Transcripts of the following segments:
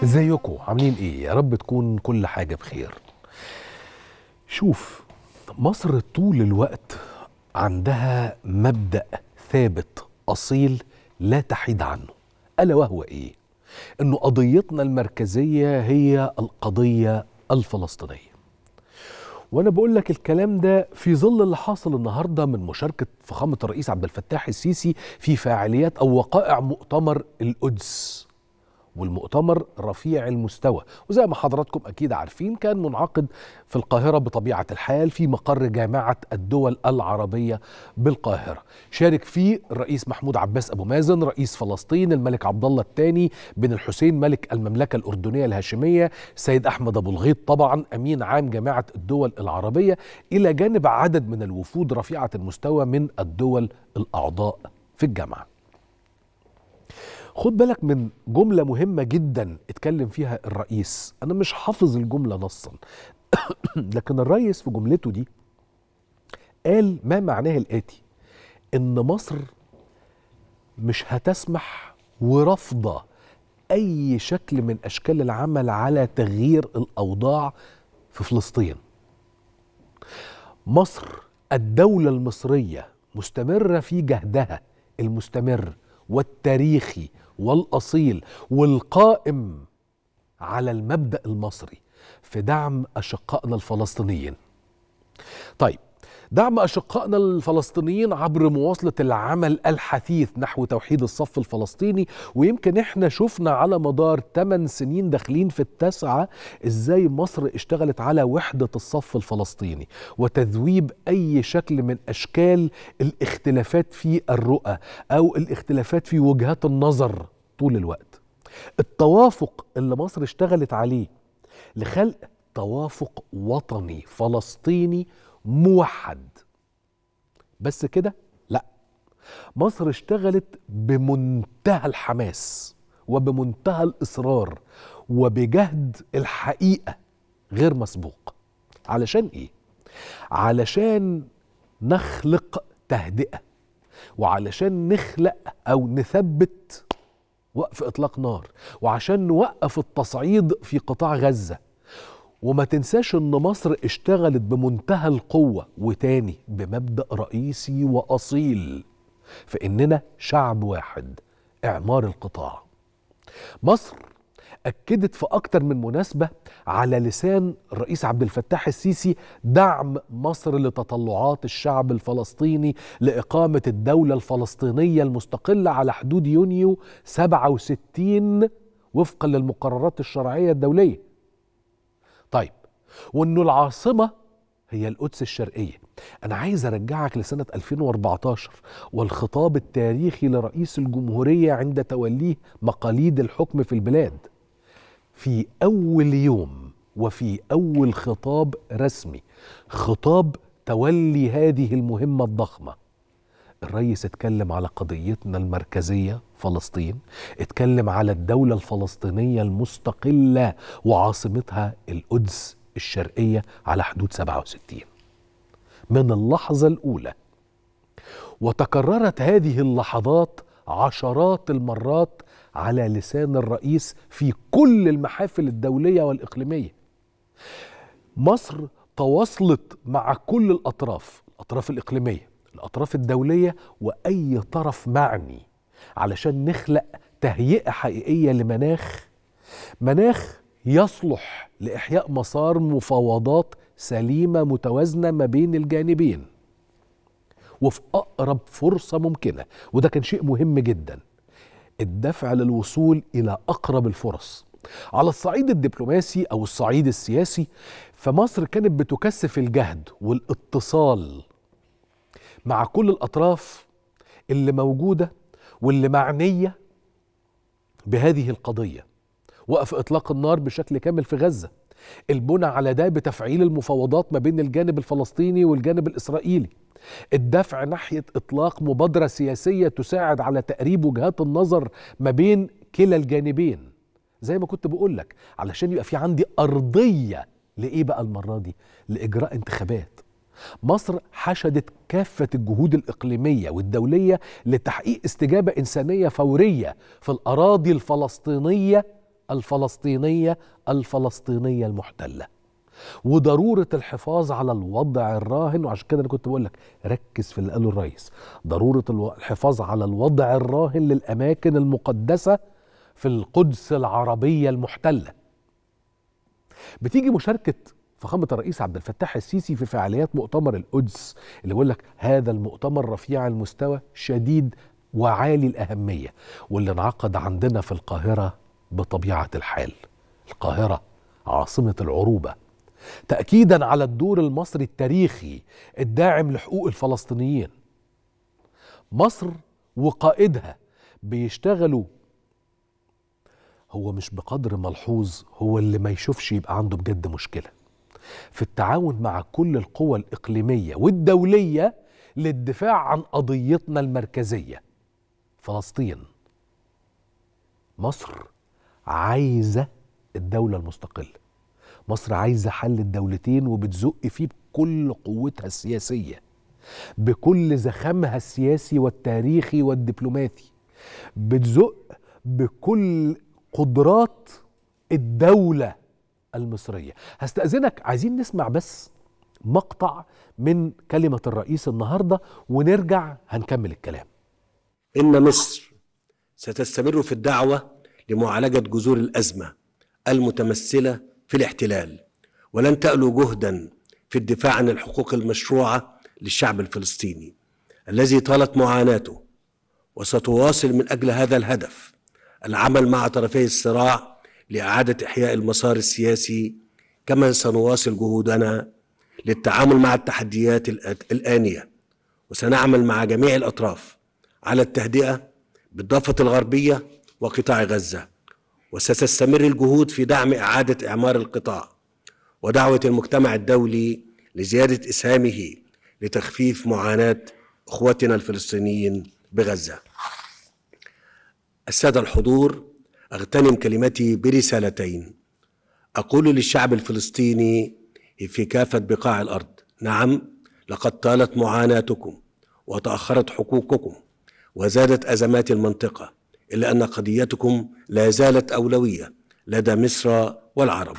ازيكم عاملين ايه يا رب تكون كل حاجه بخير شوف مصر طول الوقت عندها مبدا ثابت اصيل لا تحيد عنه الا وهو ايه انه قضيتنا المركزيه هي القضيه الفلسطينيه وانا بقول لك الكلام ده في ظل اللي حاصل النهارده من مشاركه فخامه الرئيس عبد الفتاح السيسي في فعاليات او وقائع مؤتمر القدس والمؤتمر رفيع المستوى وزي ما حضراتكم اكيد عارفين كان منعقد في القاهره بطبيعه الحال في مقر جامعه الدول العربيه بالقاهره شارك فيه الرئيس محمود عباس ابو مازن رئيس فلسطين الملك عبد الله الثاني بن الحسين ملك المملكه الاردنيه الهاشميه سيد احمد ابو الغيط طبعا امين عام جامعه الدول العربيه الى جانب عدد من الوفود رفيعه المستوى من الدول الاعضاء في الجامعه خد بالك من جملة مهمة جدا اتكلم فيها الرئيس أنا مش حافظ الجملة نصا لكن الرئيس في جملته دي قال ما معناه الآتي إن مصر مش هتسمح ورافضة أي شكل من أشكال العمل على تغيير الأوضاع في فلسطين مصر الدولة المصرية مستمرة في جهدها المستمر والتاريخي والاصيل والقائم على المبدا المصري في دعم اشقائنا الفلسطينيين. طيب دعم اشقائنا الفلسطينيين عبر مواصله العمل الحثيث نحو توحيد الصف الفلسطيني ويمكن احنا شفنا على مدار 8 سنين داخلين في التاسعه ازاي مصر اشتغلت على وحده الصف الفلسطيني وتذويب اي شكل من اشكال الاختلافات في الرؤى او الاختلافات في وجهات النظر طول الوقت. التوافق اللي مصر اشتغلت عليه لخلق توافق وطني فلسطيني موحد بس كده لا مصر اشتغلت بمنتهى الحماس وبمنتهى الاصرار وبجهد الحقيقه غير مسبوق علشان ايه علشان نخلق تهدئه وعلشان نخلق او نثبت وقف اطلاق نار وعشان نوقف التصعيد في قطاع غزه وما تنساش ان مصر اشتغلت بمنتهى القوه وتاني بمبدا رئيسي واصيل فاننا شعب واحد اعمار القطاع مصر اكدت في اكتر من مناسبه على لسان الرئيس عبد الفتاح السيسي دعم مصر لتطلعات الشعب الفلسطيني لاقامه الدوله الفلسطينيه المستقله على حدود يونيو 67 وفقا للمقررات الشرعيه الدوليه طيب وانه العاصمه هي القدس الشرقيه انا عايز ارجعك لسنه 2014 والخطاب التاريخي لرئيس الجمهوريه عند توليه مقاليد الحكم في البلاد في اول يوم وفي اول خطاب رسمي خطاب تولي هذه المهمه الضخمه الرئيس اتكلم على قضيتنا المركزيه فلسطين اتكلم على الدوله الفلسطينيه المستقله وعاصمتها القدس الشرقيه على حدود 67 من اللحظه الاولى وتكررت هذه اللحظات عشرات المرات على لسان الرئيس في كل المحافل الدوليه والاقليميه مصر تواصلت مع كل الاطراف الاطراف الاقليميه الاطراف الدوليه واي طرف معني علشان نخلق تهيئه حقيقيه لمناخ مناخ يصلح لاحياء مسار مفاوضات سليمه متوازنه ما بين الجانبين وفي اقرب فرصه ممكنه وده كان شيء مهم جدا الدفع للوصول الى اقرب الفرص على الصعيد الدبلوماسي او الصعيد السياسي فمصر كانت بتكثف الجهد والاتصال مع كل الاطراف اللي موجوده واللي معنيه بهذه القضيه وقف اطلاق النار بشكل كامل في غزه البنى على ده بتفعيل المفاوضات ما بين الجانب الفلسطيني والجانب الاسرائيلي الدفع ناحيه اطلاق مبادره سياسيه تساعد على تقريب وجهات النظر ما بين كلا الجانبين زي ما كنت بقول لك علشان يبقى في عندي ارضيه لايه بقى المره دي لاجراء انتخابات مصر حشدت كافة الجهود الإقليمية والدولية لتحقيق استجابة إنسانية فورية في الأراضي الفلسطينية الفلسطينيه الفلسطينيه المحتله وضروره الحفاظ على الوضع الراهن وعشان كده انا كنت بقول لك ركز في اللي قاله الرئيس ضروره الحفاظ على الوضع الراهن للاماكن المقدسه في القدس العربيه المحتله بتيجي مشاركه فخامه الرئيس عبد الفتاح السيسي في فعاليات مؤتمر القدس اللي بيقول لك هذا المؤتمر رفيع المستوى شديد وعالي الاهميه واللي انعقد عندنا في القاهره بطبيعه الحال القاهره عاصمه العروبه تاكيدا على الدور المصري التاريخي الداعم لحقوق الفلسطينيين مصر وقائدها بيشتغلوا هو مش بقدر ملحوظ هو اللي ما يشوفش يبقى عنده بجد مشكله في التعاون مع كل القوى الاقليميه والدوليه للدفاع عن قضيتنا المركزيه فلسطين مصر عايزه الدوله المستقله مصر عايزه حل الدولتين وبتزق فيه بكل قوتها السياسيه بكل زخمها السياسي والتاريخي والدبلوماسي بتزق بكل قدرات الدوله المصريه هستاذنك عايزين نسمع بس مقطع من كلمه الرئيس النهارده ونرجع هنكمل الكلام إن مصر ستستمر في الدعوة لمعالجة جذور الأزمة المتمثلة في الاحتلال ولن تألو جهدا في الدفاع عن الحقوق المشروعة للشعب الفلسطيني الذي طالت معاناته وستواصل من أجل هذا الهدف العمل مع طرفي الصراع لإعادة إحياء المسار السياسي كما سنواصل جهودنا للتعامل مع التحديات الآنية وسنعمل مع جميع الأطراف على التهدئة بالضفة الغربية وقطاع غزة وستستمر الجهود في دعم إعادة إعمار القطاع ودعوة المجتمع الدولي لزيادة إسهامه لتخفيف معاناة إخوتنا الفلسطينيين بغزة السادة الحضور أغتنم كلمتي برسالتين أقول للشعب الفلسطيني في كافة بقاع الأرض نعم لقد طالت معاناتكم وتأخرت حقوقكم وزادت ازمات المنطقه الا ان قضيتكم لا زالت اولويه لدى مصر والعرب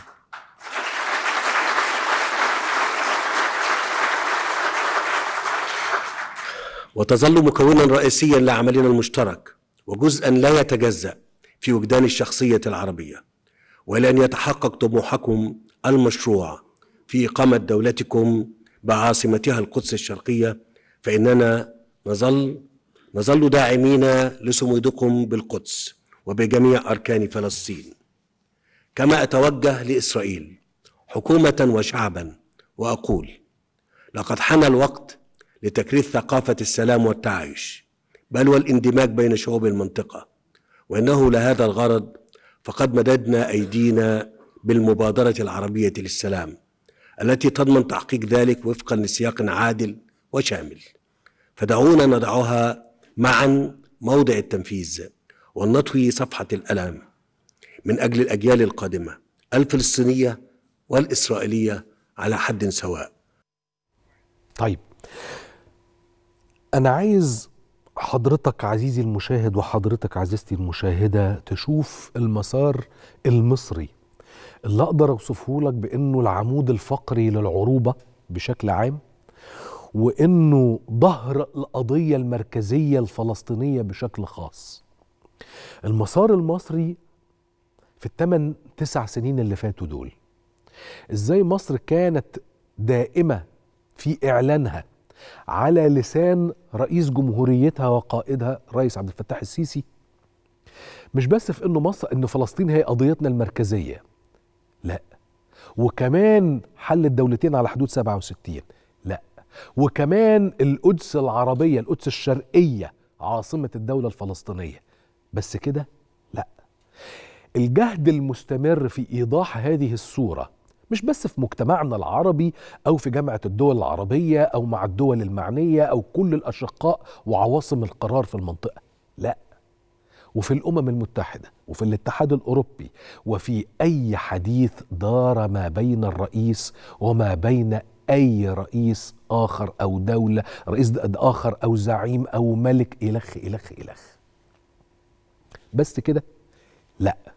وتظل مكونا رئيسيا لعملنا المشترك وجزءا لا يتجزا في وجدان الشخصيه العربيه ولان يتحقق طموحكم المشروع في اقامه دولتكم بعاصمتها القدس الشرقيه فاننا نظل نظل داعمين لصمودكم بالقدس وبجميع اركان فلسطين كما اتوجه لاسرائيل حكومه وشعبا واقول لقد حان الوقت لتكريس ثقافه السلام والتعايش بل والاندماج بين شعوب المنطقه وانه لهذا الغرض فقد مددنا ايدينا بالمبادره العربيه للسلام التي تضمن تحقيق ذلك وفقا لسياق عادل وشامل فدعونا نضعها معا موضع التنفيذ ونطوي صفحة الألم من أجل الأجيال القادمة الفلسطينية والإسرائيلية على حد سواء طيب أنا عايز حضرتك عزيزي المشاهد وحضرتك عزيزتي المشاهدة تشوف المسار المصري اللي أقدر أوصفه لك بأنه العمود الفقري للعروبة بشكل عام وانه ظهر القضيه المركزيه الفلسطينيه بشكل خاص. المسار المصري في الثمان تسع سنين اللي فاتوا دول ازاي مصر كانت دائمه في اعلانها على لسان رئيس جمهوريتها وقائدها رئيس عبد الفتاح السيسي مش بس في انه مصر ان فلسطين هي قضيتنا المركزيه لا وكمان حل الدولتين على حدود 67 لا وكمان القدس العربية القدس الشرقية عاصمة الدولة الفلسطينية بس كده لا الجهد المستمر في إيضاح هذه الصورة مش بس في مجتمعنا العربي أو في جامعة الدول العربية أو مع الدول المعنية أو كل الأشقاء وعواصم القرار في المنطقة لا وفي الأمم المتحدة وفي الاتحاد الأوروبي وفي أي حديث دار ما بين الرئيس وما بين اي رئيس اخر او دوله رئيس اخر او زعيم او ملك الخ الخ الخ بس كده لا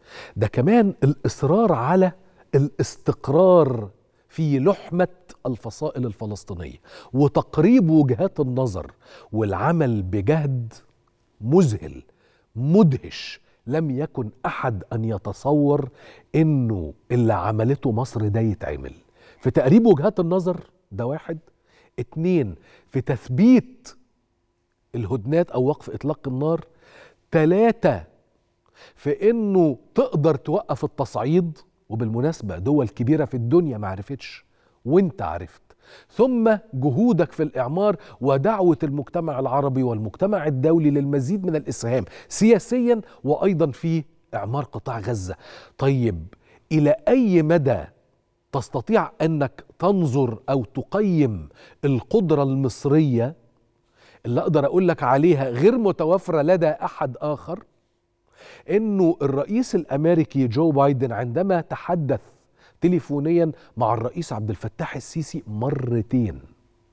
ده كمان الإصرار على الاستقرار في لحمة الفصائل الفلسطينية وتقريب وجهات النظر والعمل بجهد مذهل مدهش لم يكن أحد أن يتصور إنه اللي عملته مصر ده يتعمل في تقريب وجهات النظر ده واحد اتنين في تثبيت الهدنات أو وقف إطلاق النار تلاتة في إنه تقدر توقف التصعيد وبالمناسبة دول كبيرة في الدنيا ما عرفتش وانت عرفت ثم جهودك في الإعمار ودعوة المجتمع العربي والمجتمع الدولي للمزيد من الإسهام سياسيا وأيضا في إعمار قطاع غزة طيب إلى أي مدى تستطيع أنك تنظر أو تقيم القدرة المصرية اللي أقدر أقول لك عليها غير متوفرة لدى أحد آخر انه الرئيس الامريكي جو بايدن عندما تحدث تليفونيا مع الرئيس عبد الفتاح السيسي مرتين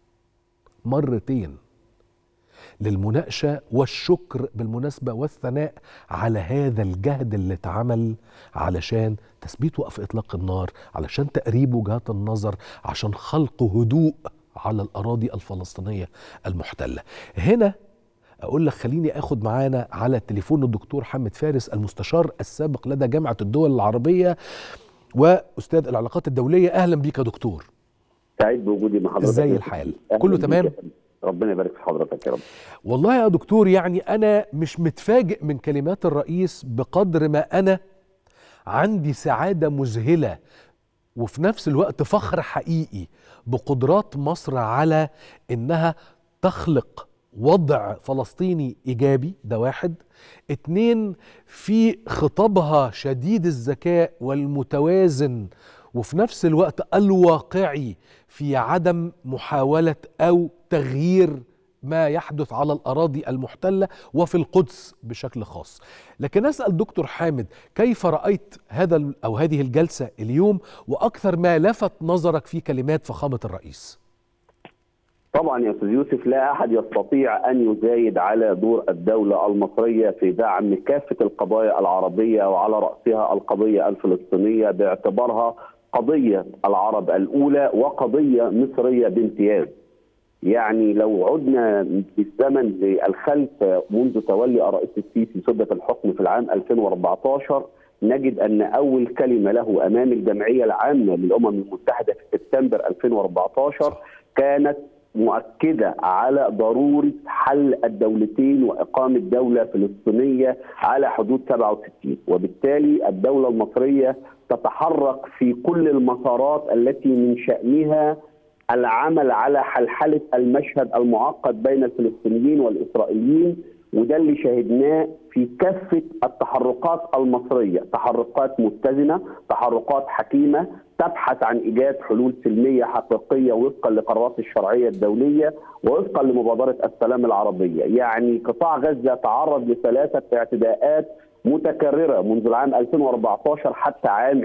مرتين للمناقشه والشكر بالمناسبه والثناء على هذا الجهد اللي اتعمل علشان تثبيت وقف اطلاق النار علشان تقريب وجهات النظر عشان خلق هدوء على الاراضي الفلسطينيه المحتله هنا اقول لك خليني اخد معانا على التليفون الدكتور حامد فارس المستشار السابق لدى جامعه الدول العربيه واستاذ العلاقات الدوليه اهلا بيك يا دكتور سعيد بوجودي مع حضرتك ازاي الحال كله تمام ربنا يبارك في حضرتك يا رب والله يا دكتور يعني انا مش متفاجئ من كلمات الرئيس بقدر ما انا عندي سعاده مذهله وفي نفس الوقت فخر حقيقي بقدرات مصر على انها تخلق وضع فلسطيني ايجابي ده واحد اتنين في خطابها شديد الذكاء والمتوازن وفي نفس الوقت الواقعي في عدم محاوله او تغيير ما يحدث على الاراضي المحتله وفي القدس بشكل خاص. لكن اسال دكتور حامد كيف رايت هذا او هذه الجلسه اليوم واكثر ما لفت نظرك في كلمات فخامه الرئيس؟ طبعا يا استاذ يوسف لا احد يستطيع ان يزايد على دور الدوله المصريه في دعم كافه القضايا العربيه وعلى راسها القضيه الفلسطينيه باعتبارها قضيه العرب الاولى وقضيه مصريه بامتياز. يعني لو عدنا بالزمن للخلف منذ تولي الرئيس السيسي سده الحكم في العام 2014 نجد ان اول كلمه له امام الجمعيه العامه للامم المتحده في سبتمبر 2014 كانت مؤكده على ضروره حل الدولتين واقامه دوله فلسطينيه على حدود 67 وبالتالي الدوله المصريه تتحرك في كل المسارات التي من شانها العمل على حلحله المشهد المعقد بين الفلسطينيين والاسرائيليين وده اللي شاهدناه في كافه التحركات المصريه، تحركات متزنه، تحركات حكيمه تبحث عن ايجاد حلول سلميه حقيقيه وفقا لقرارات الشرعيه الدوليه ووفقا لمبادره السلام العربيه، يعني قطاع غزه تعرض لثلاثه اعتداءات متكرره منذ العام 2014 حتى عام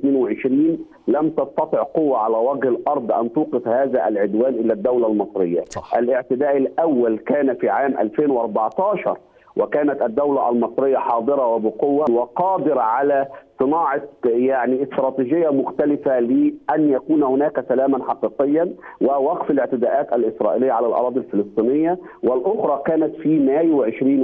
2022 لم تستطع قوه على وجه الارض ان توقف هذا العدوان الا الدوله المصريه. صح. الاعتداء الاول كان في عام 2014 وكانت الدولة المصرية حاضرة وبقوة وقادرة على صناعة يعني استراتيجية مختلفة لأن يكون هناك سلاما حقيقيا ووقف الاعتداءات الإسرائيلية على الأراضي الفلسطينية والأخرى كانت في مايو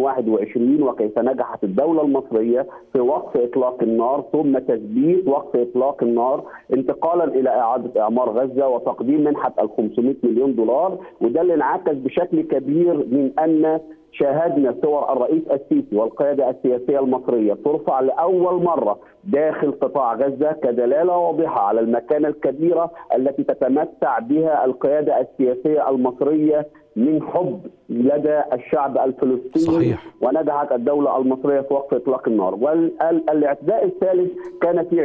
2021 وكيف نجحت الدولة المصرية في وقف إطلاق النار ثم تثبيت وقف إطلاق النار انتقالا إلى إعادة إعمار غزة وتقديم منحة ال 500 مليون دولار وده اللي انعكس بشكل كبير من أن شاهدنا صور الرئيس السيسي والقيادة السياسية المصرية ترفع لأول مرة داخل قطاع غزة كدلالة واضحة على المكانة الكبيرة التي تتمتع بها القيادة السياسية المصرية من حب لدى الشعب الفلسطيني صحيح. ونجحت الدولة المصرية في وقف إطلاق النار والاعتداء الثالث كان في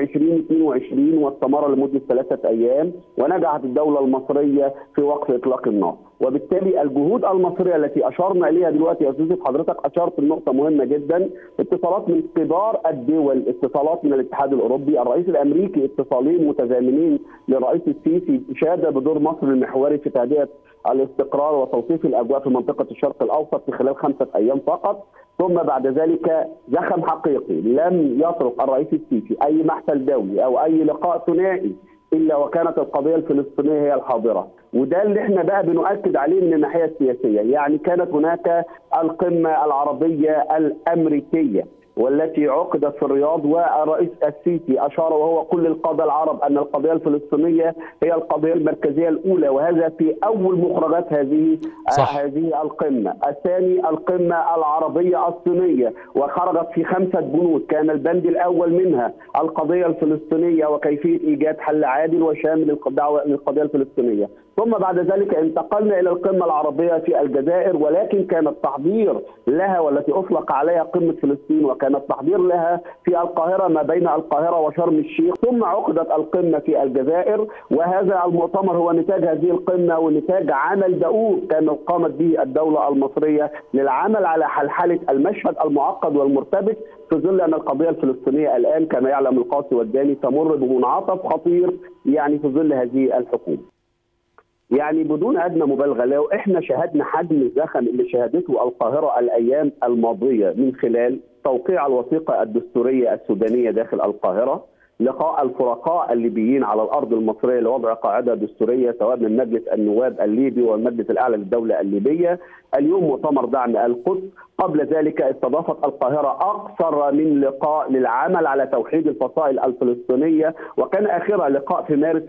2022 واستمر لمدة ثلاثة أيام ونجحت الدولة المصرية في وقف إطلاق النار وبالتالي الجهود المصريه التي اشرنا اليها دلوقتي يا استاذ حضرتك اشرت لنقطه مهمه جدا اتصالات من كبار الدول اتصالات من الاتحاد الاوروبي الرئيس الامريكي اتصالين متزامنين للرئيس السيسي اشاده بدور مصر المحوري في تهدئه الاستقرار وتوصيف الاجواء في منطقه الشرق الاوسط في خلال خمسه ايام فقط ثم بعد ذلك زخم حقيقي لم يطرق الرئيس السيسي اي محفل دولي او اي لقاء ثنائي الا وكانت القضيه الفلسطينيه هي الحاضره وده اللي احنا بقى بنؤكد عليه من الناحيه السياسيه يعني كانت هناك القمه العربيه الامريكيه والتي عقدت في الرياض والرئيس السيسي اشار وهو كل القاده العرب ان القضيه الفلسطينيه هي القضيه المركزيه الاولى وهذا في اول مخرجات هذه صح. هذه القمه، الثاني القمه العربيه الصينيه وخرجت في خمسه بنود كان البند الاول منها القضيه الفلسطينيه وكيفيه ايجاد حل عادل وشامل للقضاء- للقضيه الفلسطينيه، ثم بعد ذلك انتقلنا الى القمه العربيه في الجزائر ولكن كان التحضير لها والتي اطلق عليها قمه فلسطين وكان التحضير لها في القاهره ما بين القاهره وشرم الشيخ ثم عقدت القمه في الجزائر وهذا المؤتمر هو نتاج هذه القمه ونتاج عمل دؤوب كانت قامت به الدوله المصريه للعمل على حلحله المشهد المعقد والمرتبط في ظل ان القضيه الفلسطينيه الان كما يعلم القاسي والداني تمر بمنعطف خطير يعني في ظل هذه الحكومه. يعني بدون ادنى مبالغه لو احنا شاهدنا حجم الزخم اللي شهدته القاهره الايام الماضيه من خلال توقيع الوثيقه الدستوريه السودانيه داخل القاهره لقاء الفرقاء الليبيين على الارض المصريه لوضع قاعده دستوريه سواء من مجلس النواب الليبي والمجلس الاعلى للدوله الليبيه اليوم مؤتمر دعم القدس قبل ذلك استضافت القاهره اكثر من لقاء للعمل على توحيد الفصائل الفلسطينيه وكان اخرها لقاء في مارس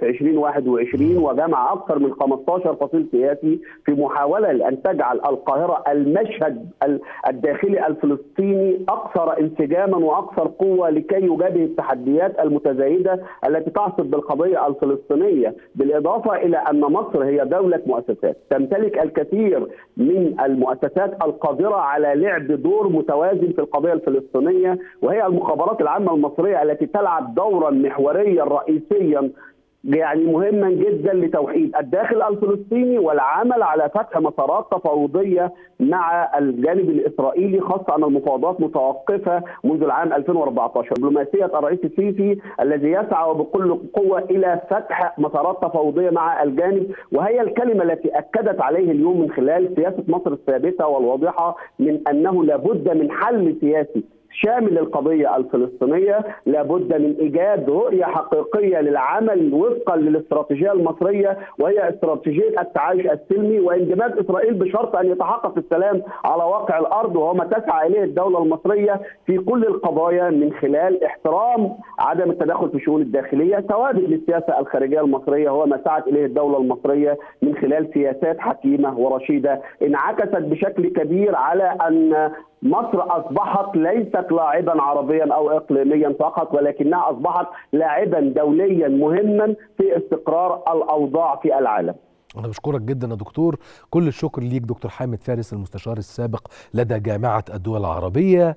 2021 وجمع اكثر من 15 فصيل سياسي في محاوله لان تجعل القاهره المشهد ال- الداخلي الفلسطيني اكثر انسجاما واكثر قوه لكي يجابه التحديات المتزايده التي تعصف بالقضيه الفلسطينيه بالاضافه الى ان مصر هي دوله مؤسسات تمتلك الكثير من المؤسسات القادره على لعب دور متوازن في القضيه الفلسطينيه وهي المخابرات العامه المصريه التي تلعب دورا محوريا رئيسيا يعني مهما جدا لتوحيد الداخل الفلسطيني والعمل على فتح مسارات تفاوضيه مع الجانب الاسرائيلي خاصه ان المفاوضات متوقفه منذ العام 2014 دبلوماسيه الرئيس السيسي الذي يسعى بكل قوه الى فتح مسارات تفاوضيه مع الجانب وهي الكلمه التي اكدت عليه اليوم من خلال سياسه مصر الثابته والواضحه من انه لابد من حل سياسي شامل للقضية الفلسطينية لابد من إيجاد رؤية حقيقية للعمل وفقا للاستراتيجية المصرية وهي استراتيجية التعايش السلمي واندماج إسرائيل بشرط أن يتحقق السلام على واقع الأرض وهو ما تسعى إليه الدولة المصرية في كل القضايا من خلال احترام عدم التدخل في الشؤون الداخلية ثوابت للسياسة الخارجية المصرية هو ما سعت إليه الدولة المصرية من خلال سياسات حكيمة ورشيدة انعكست بشكل كبير على أن مصر اصبحت ليست لاعبا عربيا او اقليميا فقط ولكنها اصبحت لاعبا دوليا مهما في استقرار الاوضاع في العالم. أنا بشكرك جدا يا دكتور كل الشكر ليك دكتور حامد فارس المستشار السابق لدى جامعة الدول العربية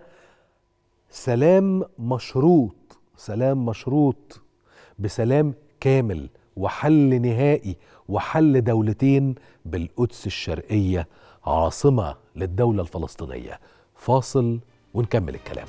سلام مشروط سلام مشروط بسلام كامل وحل نهائي وحل دولتين بالقدس الشرقية عاصمة للدولة الفلسطينية فاصل ونكمل الكلام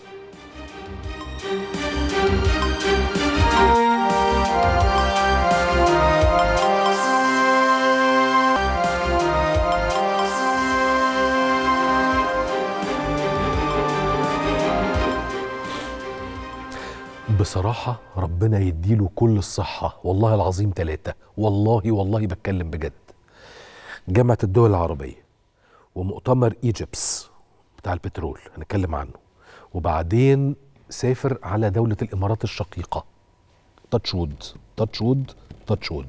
بصراحة ربنا يديله كل الصحة والله العظيم ثلاثة والله والله بتكلم بجد جامعة الدول العربية ومؤتمر ايجيبس بتاع البترول هنتكلم عنه وبعدين سافر على دولة الإمارات الشقيقة تاتشود تاتشود تاتشود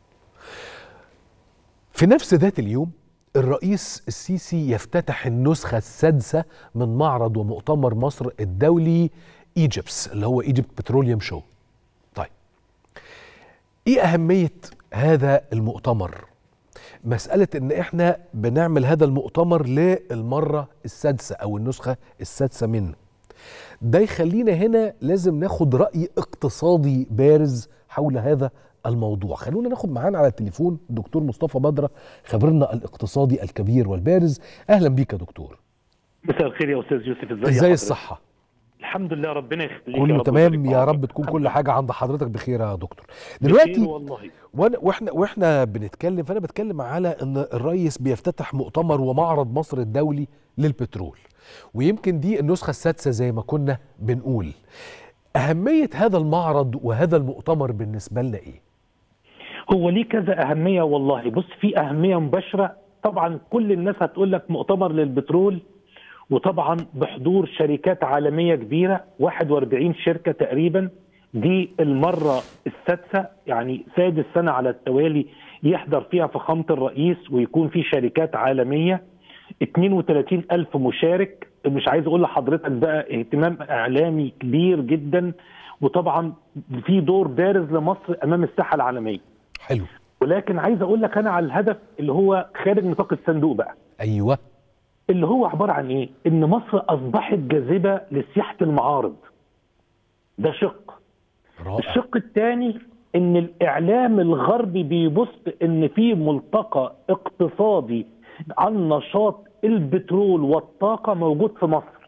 في نفس ذات اليوم الرئيس السيسي يفتتح النسخة السادسة من معرض ومؤتمر مصر الدولي ايجيبس اللي هو ايجيبت بتروليوم شو طيب ايه أهمية هذا المؤتمر مسألة إن إحنا بنعمل هذا المؤتمر للمرة السادسة أو النسخة السادسة منه ده يخلينا هنا لازم ناخد رأي اقتصادي بارز حول هذا الموضوع خلونا ناخد معانا على التليفون دكتور مصطفى بدرة خبيرنا الاقتصادي الكبير والبارز أهلا بيك يا دكتور مساء الخير يا استاذ يوسف ازاي ازاي الصحة الحمد لله ربنا يخليك يا كله رب تمام ويبارك يا معاك. رب تكون كل حاجة عند حضرتك بخير يا دكتور بخير دلوقتي والله وانا واحنا واحنا بنتكلم فانا بتكلم على ان الرئيس بيفتتح مؤتمر ومعرض مصر الدولي للبترول ويمكن دي النسخه السادسه زي ما كنا بنقول اهميه هذا المعرض وهذا المؤتمر بالنسبه لنا ايه هو ليه كذا اهميه والله بص في اهميه مباشره طبعا كل الناس هتقول لك مؤتمر للبترول وطبعا بحضور شركات عالميه كبيره 41 شركه تقريبا دي المره السادسه يعني سادس سنه على التوالي يحضر فيها فخامه الرئيس ويكون في شركات عالميه 32 ألف مشارك مش عايز أقول لحضرتك بقى اهتمام إعلامي كبير جدا وطبعا في دور بارز لمصر أمام الساحة العالمية حلو ولكن عايز أقول لك أنا على الهدف اللي هو خارج نطاق الصندوق بقى ايوه اللي هو عبارة عن إيه؟ إن مصر أصبحت جاذبة لسياحة المعارض ده شق رائع الشق الثاني ان الاعلام الغربي بيبص ان في ملتقى اقتصادي عن نشاط البترول والطاقه موجود في مصر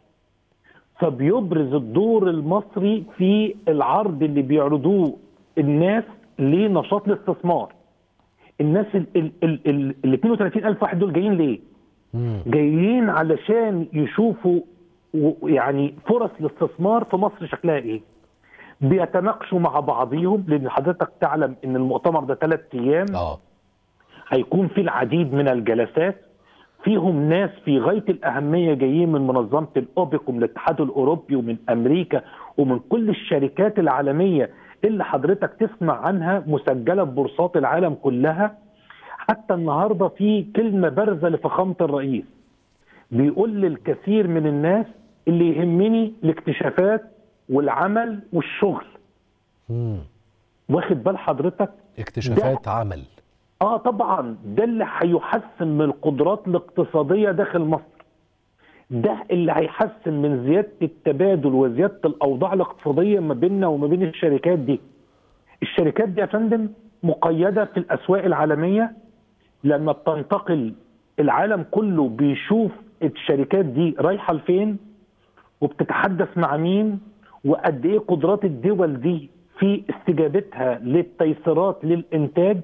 فبيبرز الدور المصري في العرض اللي بيعرضوه الناس لنشاط الاستثمار الناس ال ال ال ال ال 32 الف واحد دول جايين ليه مم. جايين علشان يشوفوا و- يعني فرص الاستثمار في مصر شكلها ايه بيتناقشوا مع بعضيهم لان حضرتك تعلم ان المؤتمر ده ثلاث ايام اه هيكون في العديد من الجلسات فيهم ناس في غايه الاهميه جايين من منظمه الاوبك ومن الاتحاد الاوروبي ومن امريكا ومن كل الشركات العالميه اللي حضرتك تسمع عنها مسجله في بورصات العالم كلها حتى النهارده في كلمه بارزه لفخامه الرئيس بيقول للكثير من الناس اللي يهمني الاكتشافات والعمل والشغل مم. واخد بال حضرتك اكتشافات عمل اه طبعا ده اللي هيحسن من القدرات الاقتصاديه داخل مصر ده اللي هيحسن من زياده التبادل وزياده الاوضاع الاقتصاديه ما بيننا وما بين الشركات دي الشركات دي يا فندم مقيده في الاسواق العالميه لما بتنتقل العالم كله بيشوف الشركات دي رايحه لفين وبتتحدث مع مين وقد ايه قدرات الدول دي في استجابتها للتيسيرات للانتاج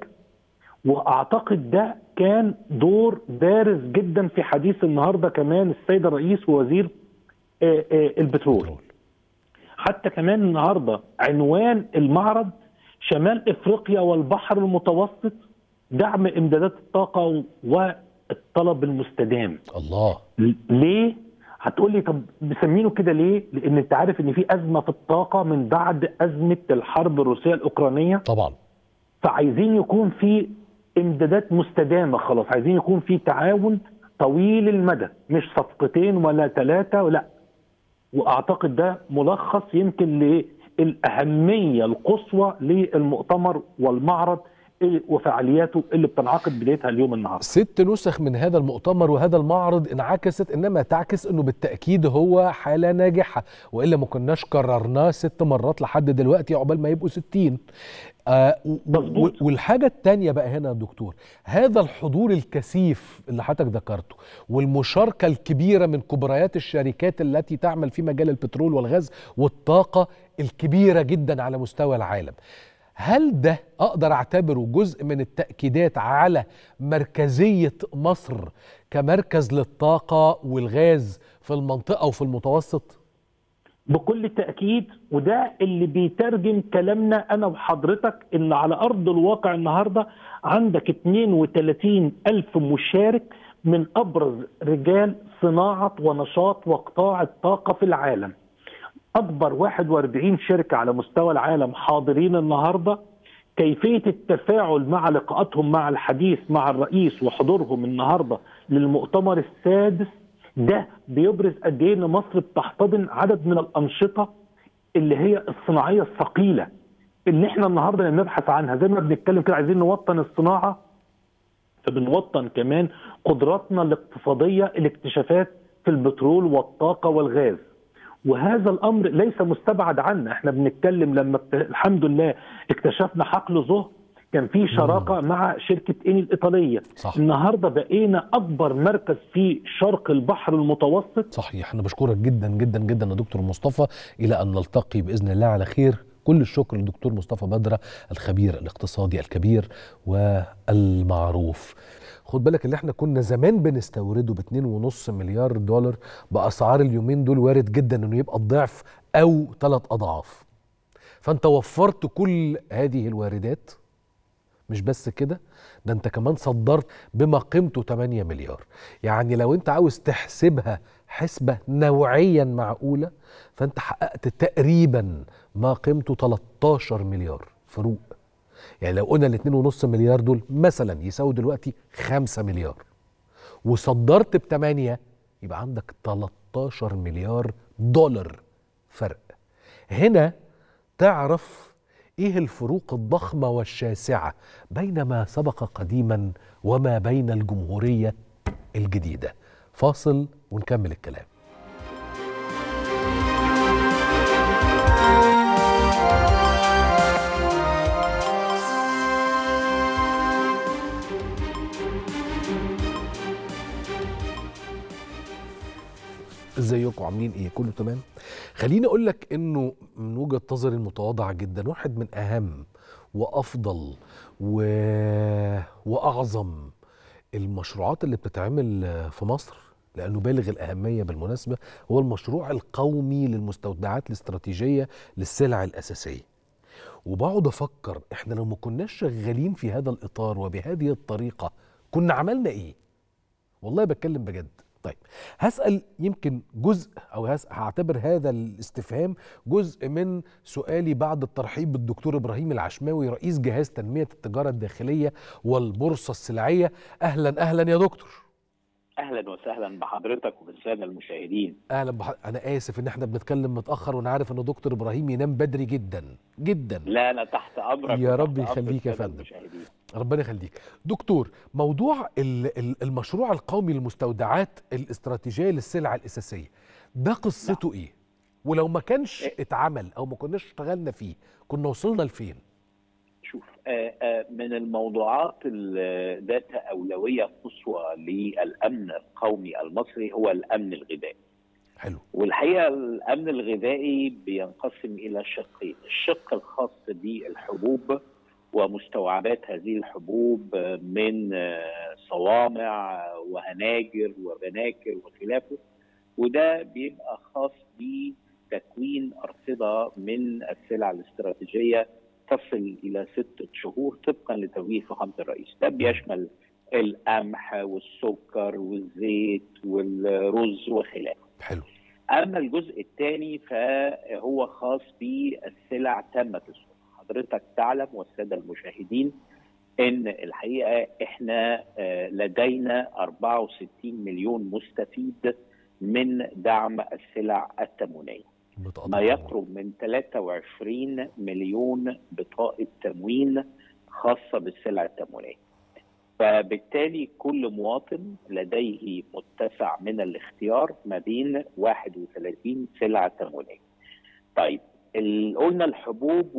واعتقد ده كان دور بارز جدا في حديث النهارده كمان السيد الرئيس ووزير آه، آه، البترول بترول. حتى كمان النهارده عنوان المعرض شمال افريقيا والبحر المتوسط دعم امدادات الطاقه والطلب المستدام الله ليه؟ هتقول لي طب مسمينه كده ليه؟ لان انت عارف ان في ازمه في الطاقه من بعد ازمه الحرب الروسيه الاوكرانيه طبعا فعايزين يكون في امدادات مستدامه خلاص عايزين يكون في تعاون طويل المدى مش صفقتين ولا ثلاثه لا واعتقد ده ملخص يمكن للاهميه القصوى للمؤتمر والمعرض وفعالياته اللي بتنعقد بدايتها اليوم النهارده ست نسخ من هذا المؤتمر وهذا المعرض انعكست انما تعكس انه بالتاكيد هو حاله ناجحه والا ما كناش كررناه ست مرات لحد دلوقتي عقبال ما يبقوا 60 آه و- و- مظبوط. والحاجه الثانيه بقى هنا يا دكتور هذا الحضور الكثيف اللي حضرتك ذكرته والمشاركه الكبيره من كبريات الشركات التي تعمل في مجال البترول والغاز والطاقه الكبيره جدا على مستوى العالم هل ده اقدر اعتبره جزء من التاكيدات على مركزيه مصر كمركز للطاقه والغاز في المنطقه وفي المتوسط بكل تأكيد وده اللي بيترجم كلامنا أنا وحضرتك إن على أرض الواقع النهاردة عندك 32 ألف مشارك من أبرز رجال صناعة ونشاط وقطاع الطاقة في العالم أكبر 41 شركة على مستوى العالم حاضرين النهاردة كيفية التفاعل مع لقاءاتهم مع الحديث مع الرئيس وحضورهم النهاردة للمؤتمر السادس ده بيبرز قد ايه ان مصر بتحتضن عدد من الانشطه اللي هي الصناعيه الثقيله اللي احنا النهارده بنبحث عنها زي ما بنتكلم كده عايزين نوطن الصناعه فبنوطن كمان قدراتنا الاقتصاديه الاكتشافات في البترول والطاقه والغاز وهذا الامر ليس مستبعد عنا احنا بنتكلم لما بت... الحمد لله اكتشفنا حقل ظهر كان في شراكه مع شركه اني الايطاليه صح. النهارده بقينا اكبر مركز في شرق البحر المتوسط صحيح انا بشكرك جدا جدا جدا يا دكتور مصطفى الى ان نلتقي باذن الله على خير كل الشكر للدكتور مصطفى بدره الخبير الاقتصادي الكبير والمعروف خد بالك اللي احنا كنا زمان بنستورده ب 2.5 مليار دولار باسعار اليومين دول وارد جدا انه يبقى الضعف او ثلاث اضعاف فانت وفرت كل هذه الواردات مش بس كده ده انت كمان صدرت بما قيمته 8 مليار يعني لو انت عاوز تحسبها حسبة نوعيا معقولة فانت حققت تقريبا ما قيمته 13 مليار فروق يعني لو قلنا ال 2.5 مليار دول مثلا يساوي دلوقتي 5 مليار وصدرت ب 8 يبقى عندك 13 مليار دولار فرق هنا تعرف ايه الفروق الضخمه والشاسعه بين ما سبق قديما وما بين الجمهوريه الجديده فاصل ونكمل الكلام ازيكم عاملين ايه كله تمام خليني اقول لك انه من وجهه نظري المتواضعه جدا واحد من اهم وافضل و... واعظم المشروعات اللي بتتعمل في مصر لانه بالغ الاهميه بالمناسبه هو المشروع القومي للمستودعات الاستراتيجيه للسلع الاساسيه وبقعد افكر احنا لو ما كناش شغالين في هذا الاطار وبهذه الطريقه كنا عملنا ايه والله بتكلم بجد طيب هسأل يمكن جزء أو هعتبر هذا الاستفهام جزء من سؤالي بعد الترحيب بالدكتور إبراهيم العشماوي رئيس جهاز تنمية التجارة الداخلية والبورصة السلعية أهلا أهلا يا دكتور اهلا وسهلا بحضرتك وبالساده المشاهدين اهلا بح... انا اسف ان احنا بنتكلم متاخر وانا عارف ان دكتور ابراهيم ينام بدري جدا جدا لا انا تحت امرك يا وتحت رب أمر يخليك يا السادة فندم. المشاهدين. ربنا يخليك دكتور موضوع ال- ال- المشروع القومي للمستودعات الاستراتيجيه للسلع الاساسيه ده قصته ايه ولو ما كانش إيه؟ اتعمل او ما كناش اشتغلنا فيه كنا وصلنا لفين شوف آه، آه، من الموضوعات ال- ذات اولويه قصوى للامن القومي المصري هو الامن الغذائي حلو والحقيقه الامن الغذائي بينقسم الى شقين الشق الخاص بالحبوب ومستوعبات هذه الحبوب من آه، صوامع وهناجر وبناكر وخلافه وده بيبقى خاص بتكوين أرصدة من السلع الاستراتيجية تصل إلى ستة شهور طبقا لتوجيه فخامة الرئيس ده بيشمل القمح والسكر والزيت والرز وخلافه حلو اما الجزء الثاني فهو خاص بالسلع تامه الصنع حضرتك تعلم والساده المشاهدين ان الحقيقه احنا آه، لدينا 64 مليون مستفيد من دعم السلع التموينيه بتقدر ما يقرب من 23 مليون بطاقه تموين خاصه بالسلع التموينيه فبالتالي كل مواطن لديه متسع من الاختيار ما بين 31 سلعه تموينيه. طيب ال- قلنا الحبوب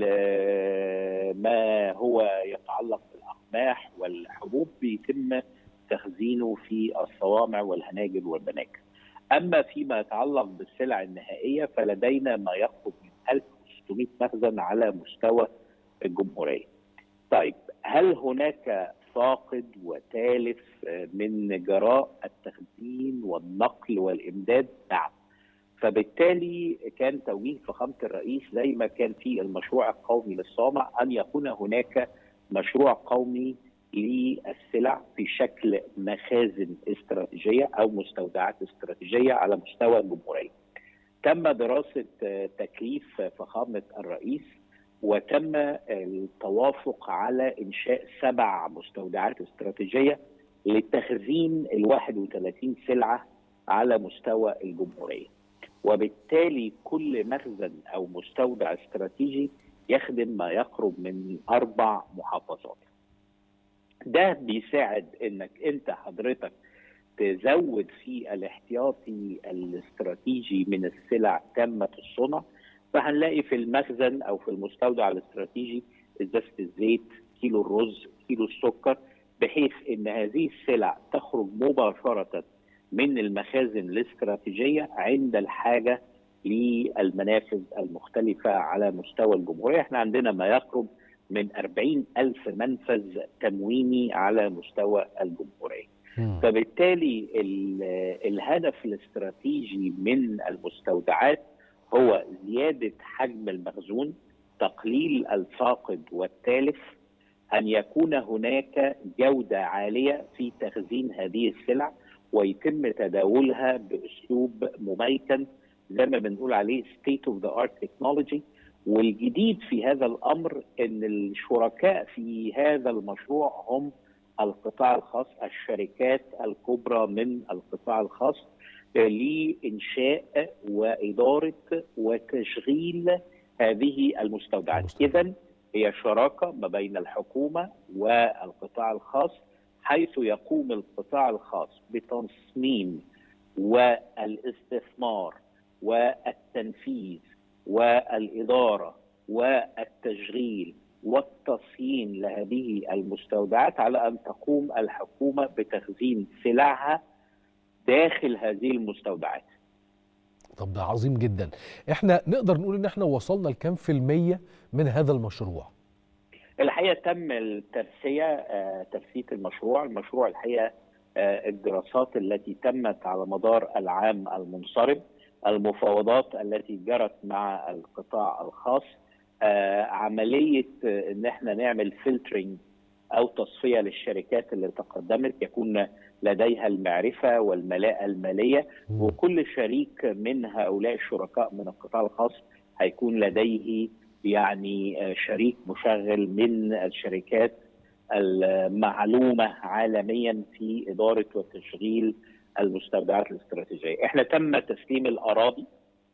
وما هو يتعلق بالاقماح والحبوب بيتم تخزينه في الصوامع والهناجر والبناكر. اما فيما يتعلق بالسلع النهائيه فلدينا ما يقرب من 1600 مخزن على مستوى الجمهوريه. طيب هل هناك فاقد وتالف من جراء التخزين والنقل والامداد؟ نعم. فبالتالي كان توجيه فخامه الرئيس زي ما كان في المشروع القومي للصوامع ان يكون هناك مشروع قومي للسلع في شكل مخازن استراتيجيه او مستودعات استراتيجيه على مستوى الجمهوريه. تم دراسه تكليف فخامه الرئيس وتم التوافق على انشاء سبع مستودعات استراتيجيه لتخزين ال 31 سلعه على مستوى الجمهوريه. وبالتالي كل مخزن او مستودع استراتيجي يخدم ما يقرب من اربع محافظات. ده بيساعد انك انت حضرتك تزود في الاحتياطي الاستراتيجي من السلع تامه الصنع فهنلاقي في المخزن او في المستودع الاستراتيجي ازازه الزيت كيلو الرز كيلو السكر بحيث ان هذه السلع تخرج مباشره من المخازن الاستراتيجيه عند الحاجه للمنافذ المختلفه على مستوى الجمهوريه، احنا عندنا ما يقرب من 40 ألف منفذ تمويني على مستوى الجمهورية مم. فبالتالي ال- الهدف الاستراتيجي من المستودعات هو زيادة حجم المخزون تقليل الفاقد والتالف أن يكون هناك جودة عالية في تخزين هذه السلع ويتم تداولها بأسلوب مميكن زي ما بنقول عليه state of the art technology والجديد في هذا الامر ان الشركاء في هذا المشروع هم القطاع الخاص الشركات الكبرى من القطاع الخاص لانشاء واداره وتشغيل هذه المستودعات المستودعات. اذا هي شراكه ما بين الحكومه والقطاع الخاص حيث يقوم القطاع الخاص بتصميم والاستثمار والتنفيذ والإدارة والتشغيل والتصيين لهذه المستودعات على أن تقوم الحكومة بتخزين سلعها داخل هذه المستودعات طب ده عظيم جدا احنا نقدر نقول ان احنا وصلنا لكام في المية من هذا المشروع الحقيقة تم الترسية آه، ترسية المشروع المشروع الحقيقة آه، الدراسات التي تمت على مدار العام المنصرم المفاوضات التي جرت مع القطاع الخاص آه، عملية آه، ان احنا نعمل فلترنج او تصفية للشركات اللي تقدمت يكون لديها المعرفة والملاءة المالية مم. وكل شريك من هؤلاء الشركاء من القطاع الخاص هيكون لديه يعني آه، شريك مشغل من الشركات المعلومة عالميا في إدارة وتشغيل المستودعات الاستراتيجية احنا تم تسليم الأراضي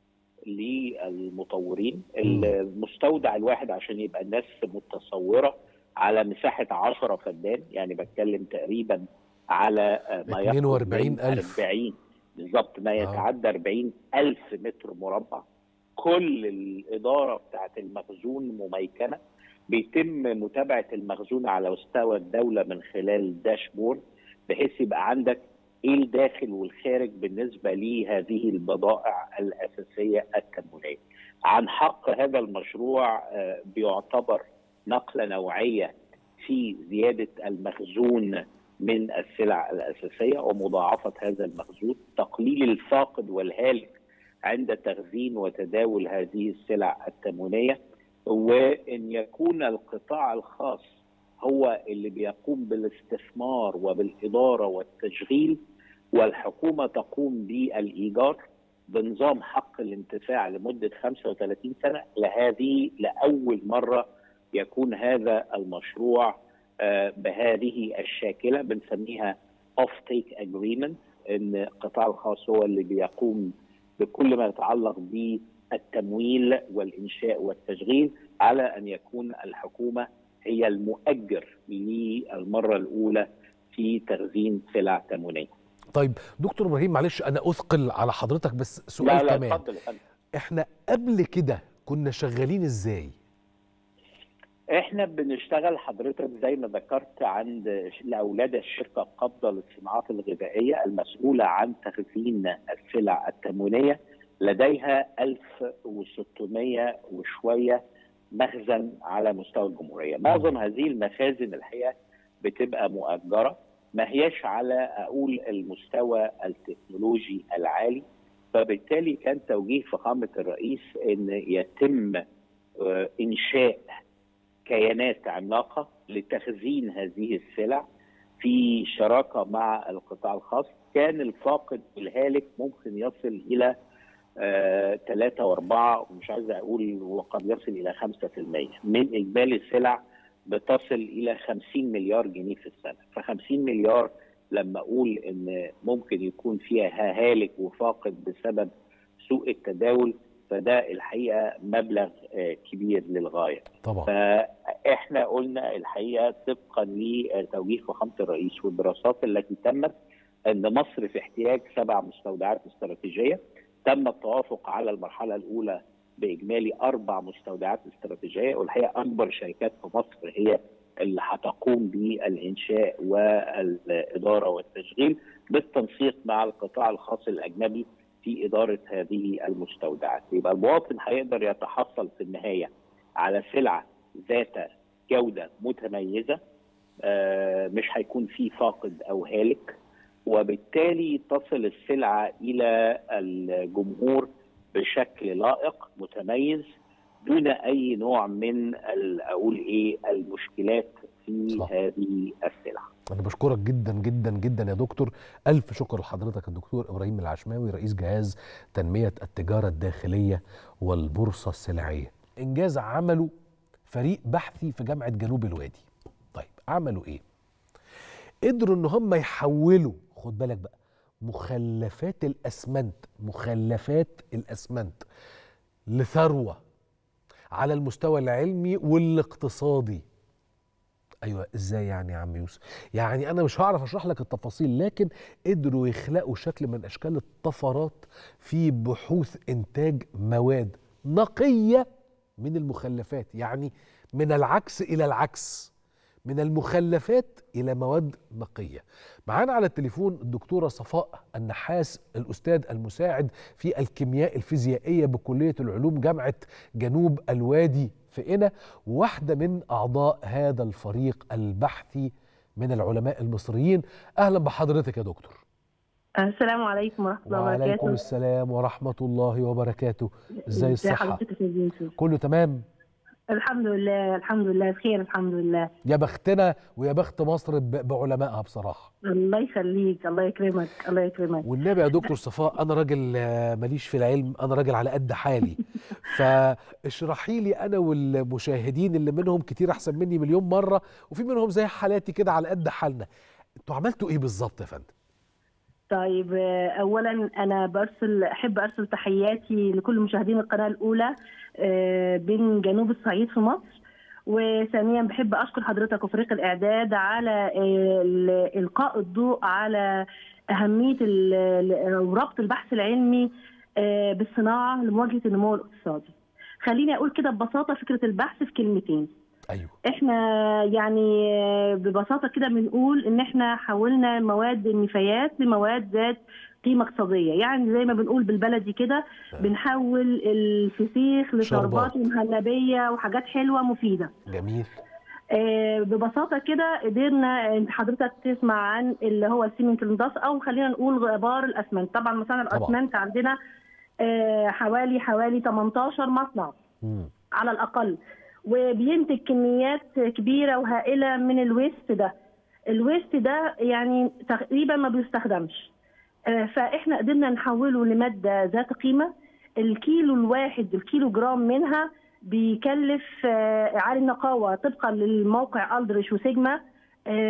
للمطورين مم. المستودع الواحد عشان يبقى الناس متصورة على مساحة 10 فدان يعني بتكلم تقريبا على آه، ما يقرب 42 من ألف. 40 بالظبط ما يتعدى 40 ألف متر مربع كل الإدارة بتاعت المخزون مميكنة بيتم متابعة المخزون على مستوى الدولة من خلال داشبورد بحيث يبقى عندك ايه الداخل والخارج بالنسبة لهذه البضائع الأساسية التموينية عن حق هذا المشروع آه، بيعتبر نقلة نوعية في زيادة المخزون من السلع الأساسية ومضاعفة هذا المخزون تقليل الفاقد والهالك عند تخزين وتداول هذه السلع التموينية وأن يكون القطاع الخاص هو اللي بيقوم بالاستثمار وبالإدارة والتشغيل والحكومة تقوم بالإيجار بنظام حق الانتفاع لمدة 35 سنة لهذه لأول مرة يكون هذا المشروع آه، بهذه الشاكلة بنسميها اوف تيك اجريمنت ان القطاع الخاص هو اللي بيقوم بكل ما يتعلق بالتمويل والانشاء والتشغيل على ان يكون الحكومه هي المؤجر للمره الاولى في تخزين سلع تموينيه. طيب دكتور ابراهيم معلش انا اثقل على حضرتك بس سؤال لا لا كمان اتفضل يا فندم. احنا قبل كده كنا شغالين ازاي احنا بنشتغل حضرتك زي ما ذكرت عند لاولاد الشركه القابضه للصناعات الغذائيه المسؤوله عن تخزين السلع التموينيه لديها 1600 وشويه مخزن على مستوى الجمهوريه، معظم هذه المخازن الحقيقه بتبقى مؤجره ما هياش على اقول المستوى التكنولوجي العالي فبالتالي كان توجيه فخامه الرئيس ان يتم آه، انشاء كيانات عملاقه لتخزين هذه السلع في شراكه مع القطاع الخاص كان الفاقد الهالك ممكن يصل الى ثلاثة وأربعة ومش عايز أقول وقد يصل إلى خمسة في المية من إجمالي السلع بتصل إلى 50 مليار جنيه في السنة ف 50 مليار لما أقول إن ممكن يكون فيها هالك وفاقد بسبب سوء التداول فده الحقيقة مبلغ آه، كبير للغاية طبعا فاحنا قلنا الحقيقه طبقا لتوجيه فخامه الرئيس والدراسات التي تمت ان مصر في احتياج سبع مستودعات استراتيجيه تم التوافق على المرحله الاولى باجمالي اربع مستودعات استراتيجيه والحقيقه اكبر شركات في مصر هي اللي هتقوم بالانشاء والاداره والتشغيل بالتنسيق مع القطاع الخاص الاجنبي في اداره هذه المستودعات يبقى المواطن هيقدر يتحصل في النهايه على سلعه ذات جوده متميزه آه، مش هيكون في فاقد او هالك وبالتالي تصل السلعه الى الجمهور بشكل لائق متميز دون اي نوع من ال- اقول ايه المشكلات في صح. هذه السلع. أنا بشكرك جدا جدا جدا يا دكتور ألف شكر لحضرتك الدكتور إبراهيم العشماوي رئيس جهاز تنمية التجارة الداخلية والبورصة السلعية إنجاز عمله فريق بحثي في جامعة جنوب الوادي طيب عملوا إيه؟ قدروا إن هم يحولوا خد بالك بقى مخلفات الأسمنت مخلفات الأسمنت لثروة على المستوى العلمي والاقتصادي ايوه ازاي يعني يا عم يوسف يعني انا مش هعرف اشرح لك التفاصيل لكن قدروا يخلقوا شكل من اشكال الطفرات في بحوث انتاج مواد نقيه من المخلفات يعني من العكس الى العكس من المخلفات الى مواد نقيه معانا على التليفون الدكتوره صفاء النحاس الاستاذ المساعد في الكيمياء الفيزيائيه بكليه العلوم جامعه جنوب الوادي في قنا واحده من اعضاء هذا الفريق البحثي من العلماء المصريين اهلا بحضرتك يا دكتور السلام عليكم ورحمة الله وعليكم وبركاته السلام ورحمه الله وبركاته ازاي الصحه حضرتك يا أستاذ يوسف كله تمام الحمد لله الحمد لله بخير الحمد لله يا بختنا ويا بخت مصر ب- بعلمائها بصراحه الله يخليك الله يكرمك الله يكرمك والنبي يا دكتور صفاء انا راجل آه، ماليش في العلم انا راجل على قد حالي فاشرحي لي انا والمشاهدين اللي منهم كتير احسن مني مليون مره وفي منهم زي حالاتي كده على قد حالنا انتوا عملتوا ايه بالظبط يا فندم طيب آه، أولا أنا برسل أحب أرسل تحياتي لكل مشاهدين القناة الأولى آه، بين جنوب الصعيد في مصر وثانيا بحب أشكر حضرتك وفريق الإعداد على آه، ال- إلقاء الضوء على أهمية ال- ال- وربط البحث العلمي آه، بالصناعة لمواجهة النمو الاقتصادي خليني أقول كده ببساطة فكرة البحث في كلمتين ايوه احنا يعني ببساطه كده بنقول ان احنا حولنا مواد النفايات لمواد ذات قيمه اقتصاديه يعني زي ما بنقول بالبلدي كده بنحول الفسيخ شربات. لشربات ومهلبيه وحاجات حلوه مفيده جميل آه، ببساطه كده قدرنا انت حضرتك تسمع عن اللي هو السيمنت الانداس او خلينا نقول غبار الاسمنت طبعا مصانع طبعا. الاسمنت عندنا آه، حوالي حوالي 18 مصنع مم. على الأقل وبينتج كميات كبيرة وهائلة من الويست ده الويست ده يعني تقريبا ما بيستخدمش آه، فإحنا قدرنا نحوله لمادة ذات قيمة الكيلو الواحد الكيلو جرام منها بيكلف آه، عالي النقاوة طبقا للموقع ألدرش وسيجما آه،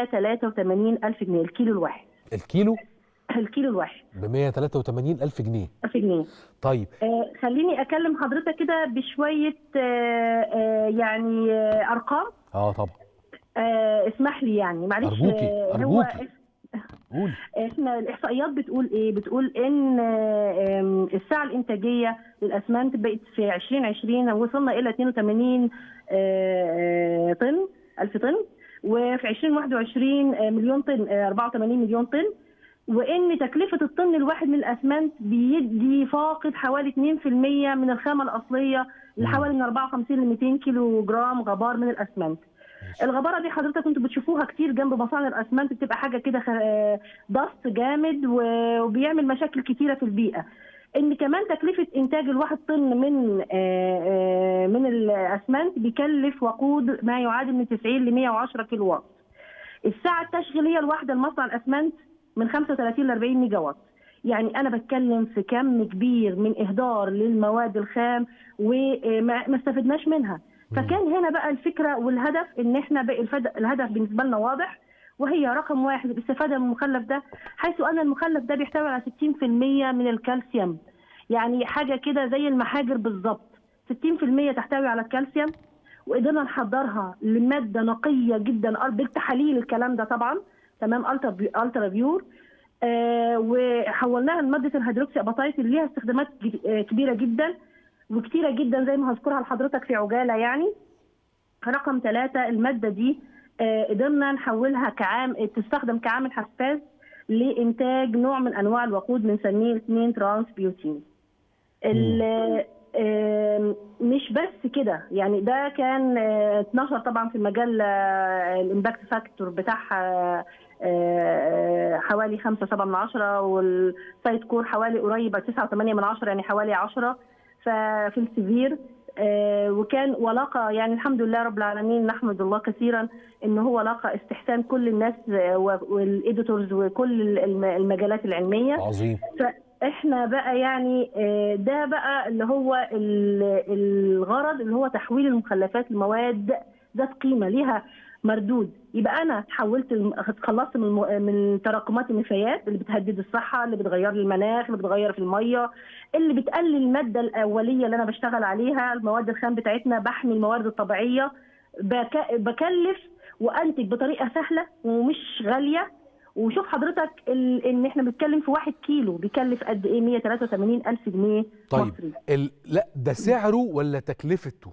183 ألف جنيه الكيلو الواحد الكيلو الكيلو الواحد ب 183 الف جنيه ألف جنيه طيب آه، خليني اكلم حضرتك كده بشويه آه، آه، يعني آه، ارقام اه طبعا آه، اسمح لي يعني معلش أرجوكي، آه، هو أرجوكي. قولي احنا الاحصائيات بتقول ايه بتقول ان آه، آم، السعه الانتاجيه للاسمنت بقت في 2020 وصلنا الى 82 آه، آه، طن الف طن وفي 2021 آه، مليون طن آه، 84 مليون طن وان تكلفه الطن الواحد من الاسمنت بيدي فاقد حوالي 2% من الخامه الاصليه لحوالي من 54 ل 200 كيلو جرام غبار من الاسمنت الغباره دي حضرتك كنتوا بتشوفوها كتير جنب مصانع الاسمنت بتبقى حاجه كده خ- ضغط جامد و- وبيعمل مشاكل كتيره في البيئه ان كمان تكلفه انتاج الواحد طن من آه، آه، من الاسمنت بيكلف وقود ما يعادل من 90 ل 110 كيلو واط الساعه التشغيليه الواحده لمصنع الاسمنت من 35 ل 40 ميجا واط يعني انا بتكلم في كم كبير من اهدار للمواد الخام وما ما استفدناش منها فكان هنا بقى الفكره والهدف ان احنا بقى الفد- الهدف بالنسبه لنا واضح وهي رقم واحد الاستفاده من المخلف ده حيث ان المخلف ده بيحتوي على 60% من الكالسيوم يعني حاجه كده زي المحاجر بالظبط 60% تحتوي على الكالسيوم وقدرنا نحضرها لماده نقيه جدا بالتحاليل الكلام ده طبعا تمام الترا بي- الترا بيور آه وحولناها لماده الهيدروكسي اباتايت اللي ليها استخدامات ج- آه، كبيره جدا وكتيره جدا زي ما هذكرها لحضرتك في عجاله يعني رقم ثلاثة المادة دي آه، قدرنا نحولها كعام تستخدم كعامل حساس لإنتاج نوع من أنواع الوقود بنسميه 2 ترانس بيوتين. ال- آم، مش بس كده يعني ده كان آه، اتنشر طبعا في المجله آه، الامباكت فاكتور بتاعها آه، حوالي 5 7 من 10 والسايد كور حوالي قريب 9 8 من 10 يعني حوالي 10 ففي السيفير آه، وكان ولاقى يعني الحمد لله رب العالمين نحمد الله كثيرا ان هو لاقى استحسان كل الناس آه، والايديتورز وكل الم- المجالات العلميه عظيم فاحنا بقى يعني آه، ده بقى اللي هو ال- الغرض اللي هو تحويل المخلفات لمواد ذات قيمه ليها مردود يبقى انا حولت الم- اتخلصت من الم- من تراكمات النفايات اللي بتهدد الصحه اللي بتغير لي المناخ اللي بتغير في الميه اللي بتقلل الماده الاوليه اللي انا بشتغل عليها المواد الخام بتاعتنا بحمي الموارد الطبيعيه بك- بكلف وانتج بطريقه سهله ومش غاليه وشوف حضرتك ال... ان احنا بنتكلم في واحد كيلو بيكلف قد ايه 183 الف جنيه طيب مصري ال... لا ده سعره ولا تكلفته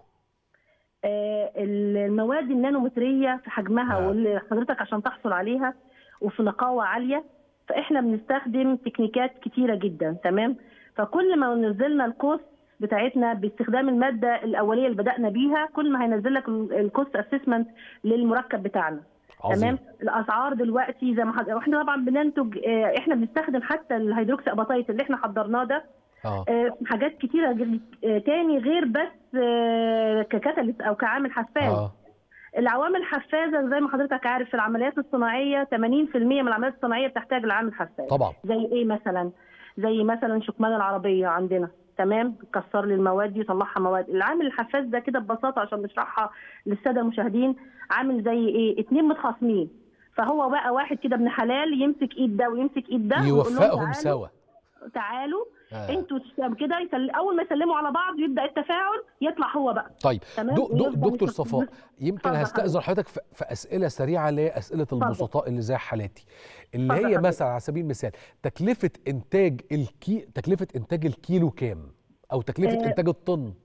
آه المواد النانومتريه في حجمها آه. واللي حضرتك عشان تحصل عليها وفي نقاوه عاليه فاحنا بنستخدم تكنيكات كتيره جدا تمام فكل ما نزلنا الكوست بتاعتنا باستخدام الماده الاوليه اللي بدانا بيها كل ما هينزل لك الكوست اسسمنت للمركب بتاعنا عظيم تمام الاسعار دلوقتي زي ما حضرتك واحنا طبعا بننتج آه، احنا بنستخدم حتى الهيدروكسي اباتايت اللي احنا حضرناه ده اه آه، حاجات كتيره جد- آه، تاني غير بس آه، ككاتاليست او كعامل حفاز اه العوامل الحفازه زي ما حضرتك عارف في العمليات الصناعيه 80% من العمليات الصناعيه بتحتاج لعامل حفاز طبعا زي ايه مثلا زي مثلا شكمان العربيه عندنا تمام بتكسر لي المواد دي يطلعها مواد العامل الحفاز ده كده ببساطه عشان نشرحها للساده المشاهدين عامل زي ايه اتنين متخاصمين فهو بقى واحد كده ابن حلال يمسك ايد ده ويمسك ايد ده ويقول لهم يوفقهم تعالوا- سوا تعالوا آه. انتوا تس- كده يسل... اول ما يسلموا على بعض يبدا التفاعل يطلع هو بقى طيب تمام دو دو ويفضل دكتور يشوف- صفاء يمكن اتفضل هستأذن حضرتك في في أسئلة سريعة اللي هي أسئلة اتفضل. البسطاء اللي زي حالاتي اللي اتفضل هي حضرتك. مثلا على سبيل المثال تكلفة إنتاج الكي تكلفة إنتاج الكيلو كام؟ أو تكلفة آه، إنتاج الطن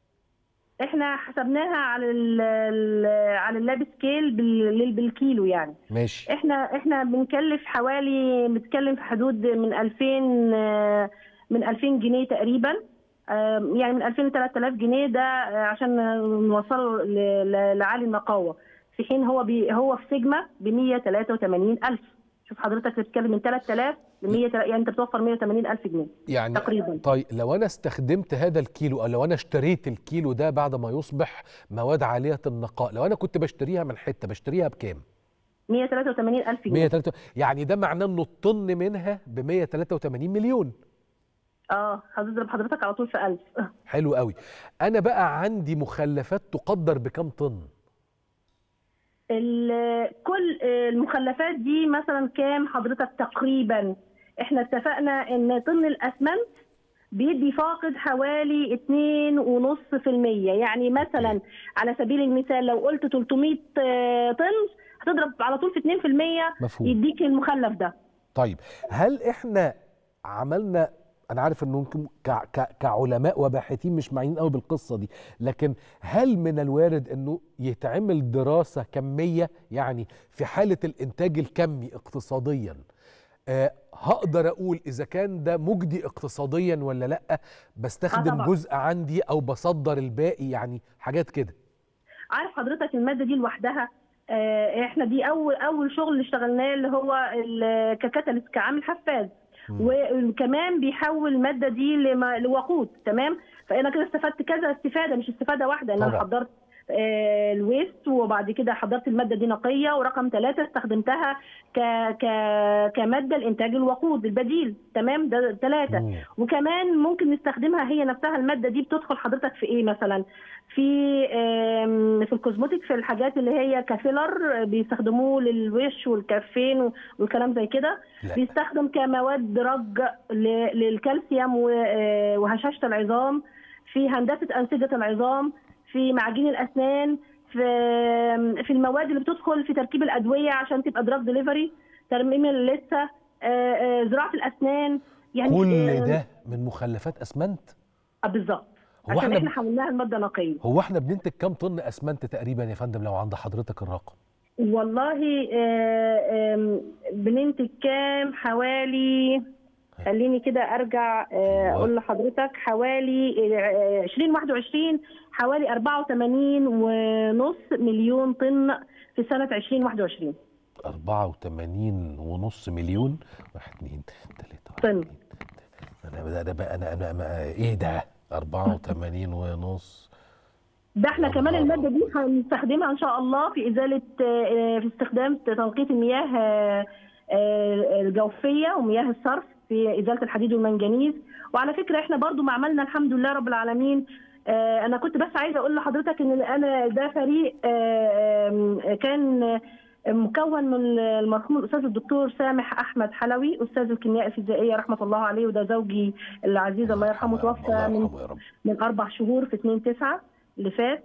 احنا حسبناها على ال... ال- على اللاب سكيل بال... لل- بالكيلو يعني ماشي احنا احنا بنكلف حوالي بنتكلم في حدود من 2000 آه، من 2000 جنيه تقريبا آه، يعني من 2000 ل 3000 جنيه ده آه، عشان نوصله ل- ل- لعالي النقاوه في حين هو بي هو في سيجما ب 183000 شوف حضرتك بتتكلم من 3000 ل 100 يعني انت بتوفر 180000 جنيه يعني تقريبا طيب لو أنا استخدمت هذا الكيلو أو لو أنا اشتريت الكيلو ده بعد ما يصبح مواد عالية النقاء لو أنا كنت بشتريها من حتة بشتريها بكام؟ 183000 جنيه 103 يعني ده معناه إنه الطن منها ب 183 مليون اه هضرب حضرتك على طول في 1000 حلو قوي انا بقى عندي مخلفات تقدر بكام طن ال- كل المخلفات دي مثلا كام حضرتك تقريبا احنا اتفقنا ان طن الاسمنت بيدي فاقد حوالي 2.5% يعني مثلا على سبيل المثال لو قلت 300 آه، طن هتضرب على طول في 2% مفهوم يديك المخلف ده طيب هل احنا عملنا انا عارف انه ممكن كع- كع- كعلماء وباحثين مش معنيين قوي بالقصه دي لكن هل من الوارد انه يتعمل دراسه كميه يعني في حاله الانتاج الكمي اقتصاديا آه هقدر اقول اذا كان ده مجدي اقتصاديا ولا لا بستخدم طبعاً. جزء عندي او بصدر الباقي يعني حاجات كده عارف حضرتك الماده دي لوحدها آه، احنا دي اول اول شغل اشتغلناه اللي هو ال- ككاتاليست كعامل حفاز وكمان بيحول الماده دي لما- لوقود تمام فانا كده استفدت كذا استفاده مش استفاده واحده ان انا طبعا. حضرت آه، الويست وبعد كده حضرت الماده دي نقيه ورقم ثلاثه استخدمتها ك ك كماده لانتاج الوقود البديل تمام ده ثلاثه مم. وكمان ممكن نستخدمها هي نفسها الماده دي بتدخل حضرتك في ايه مثلا في آم، في الكوزموتيك في الحاجات اللي هي كفيلر بيستخدموه للوش والكفين والكلام زي كده لا. بيستخدم كمواد رج ل- للكالسيوم و- آه، وهشاشه العظام في هندسه انسجه العظام في معاجين الاسنان في في المواد اللي بتدخل في تركيب الادويه عشان تبقى دراج ديليفري ترميم اللثه آه، آه، زراعه الاسنان يعني كل آه، ده من مخلفات اسمنت آه، بالظبط هو عشان احنا احنا حولناها لماده نقيه هو احنا بننتج كام طن اسمنت تقريبا يا فندم لو عند حضرتك الرقم والله آه، آم، بننتج كام حوالي خليني كده ارجع آه، أيوة. اقول لحضرتك حوالي آه، 2021 حوالي 84 ونص مليون طن في سنه 2021 84 ونص مليون واحد اتنين تلاتة طن. واحد، اتنين، انا انا بقى انا انا ما ايه ده 84 ونص ده احنا يا كمان نهار الماده دي هنستخدمها ان شاء الله في ازاله آه، في استخدام تنقيه المياه آه، آه، الجوفيه ومياه الصرف في ازاله الحديد والمنجنيز وعلى فكره احنا برضو معملنا الحمد لله رب العالمين آه، انا كنت بس عايزه اقول لحضرتك ان انا ده فريق آه، آم، كان مكون من المرحوم الاستاذ الدكتور سامح احمد حلوي استاذ الكيمياء الفيزيائيه رحمه الله عليه وده زوجي العزيز الله يرحمه توفى الله من يرحمه يا رب من اربع شهور في 2 9 اللي فات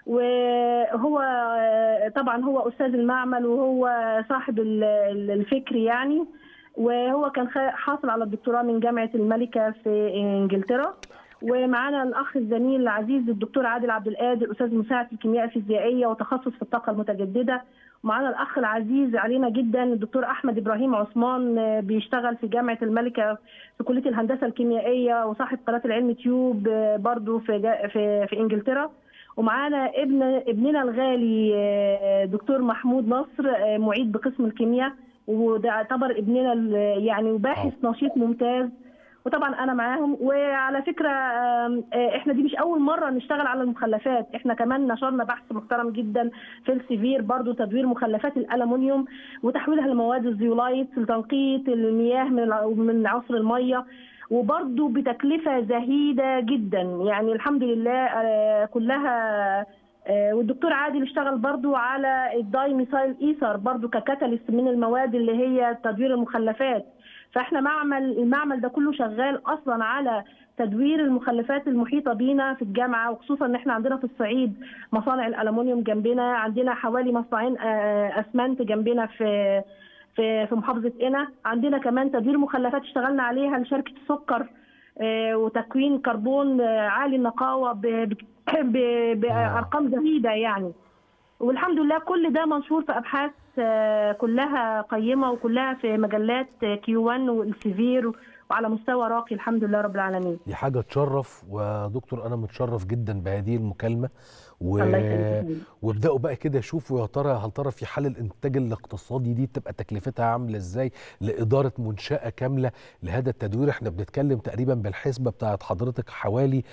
وهو طبعا هو استاذ المعمل وهو صاحب ال- ال- الفكر يعني وهو كان خا- حاصل على الدكتوراه من جامعه الملكه في انجلترا ومعانا الاخ الزميل العزيز الدكتور عادل عبد القادر استاذ مساعد في الكيمياء الفيزيائيه وتخصص في الطاقه المتجدده ومعانا الاخ العزيز علينا جدا الدكتور احمد ابراهيم عثمان آه، بيشتغل في جامعه الملكه في كليه الهندسه الكيميائيه وصاحب قناه العلم تيوب آه، برضو في جا- في في انجلترا ومعانا ابن ابننا الغالي آه، دكتور محمود نصر آه، معيد بقسم الكيمياء وده يعتبر ابننا ال- يعني وباحث نشيط ممتاز وطبعا انا معاهم وعلى فكره آم، آه، احنا دي مش اول مره نشتغل على المخلفات احنا كمان نشرنا بحث محترم جدا في السيفير برضو تدوير مخلفات الالومنيوم وتحويلها لمواد الزيولايت لتنقيه المياه من الع- من عصر الميه وبرضو بتكلفه زهيده جدا يعني الحمد لله آه، كلها آه، والدكتور عادل اشتغل برضو على الداي ميثايل ايثر برضو ككاتاليست من المواد اللي هي تدوير المخلفات فاحنا معمل المعمل ده كله شغال اصلا على تدوير المخلفات المحيطه بينا في الجامعه وخصوصا ان احنا عندنا في الصعيد مصانع الالومنيوم جنبنا عندنا حوالي مصنعين آه، اسمنت جنبنا في في في محافظه قنا عندنا كمان تدوير مخلفات اشتغلنا عليها لشركه السكر آه، وتكوين كربون آه، عالي النقاوه ب- ب- ب- بارقام زهيده يعني والحمد لله كل ده منشور في ابحاث آه، كلها قيمه وكلها في مجلات كيو 1 والسيفير وعلى مستوى راقي الحمد لله رب العالمين دي حاجه تشرف ودكتور انا متشرف جدا بهذه المكالمه و... الله يخليك. وابداوا بقى كده شوفوا يا ترى هل ترى في حال الانتاج الاقتصادي دي تبقى تكلفتها عامله ازاي لاداره منشاه كامله لهذا التدوير احنا بنتكلم تقريبا بالحسبه بتاعت حضرتك حوالي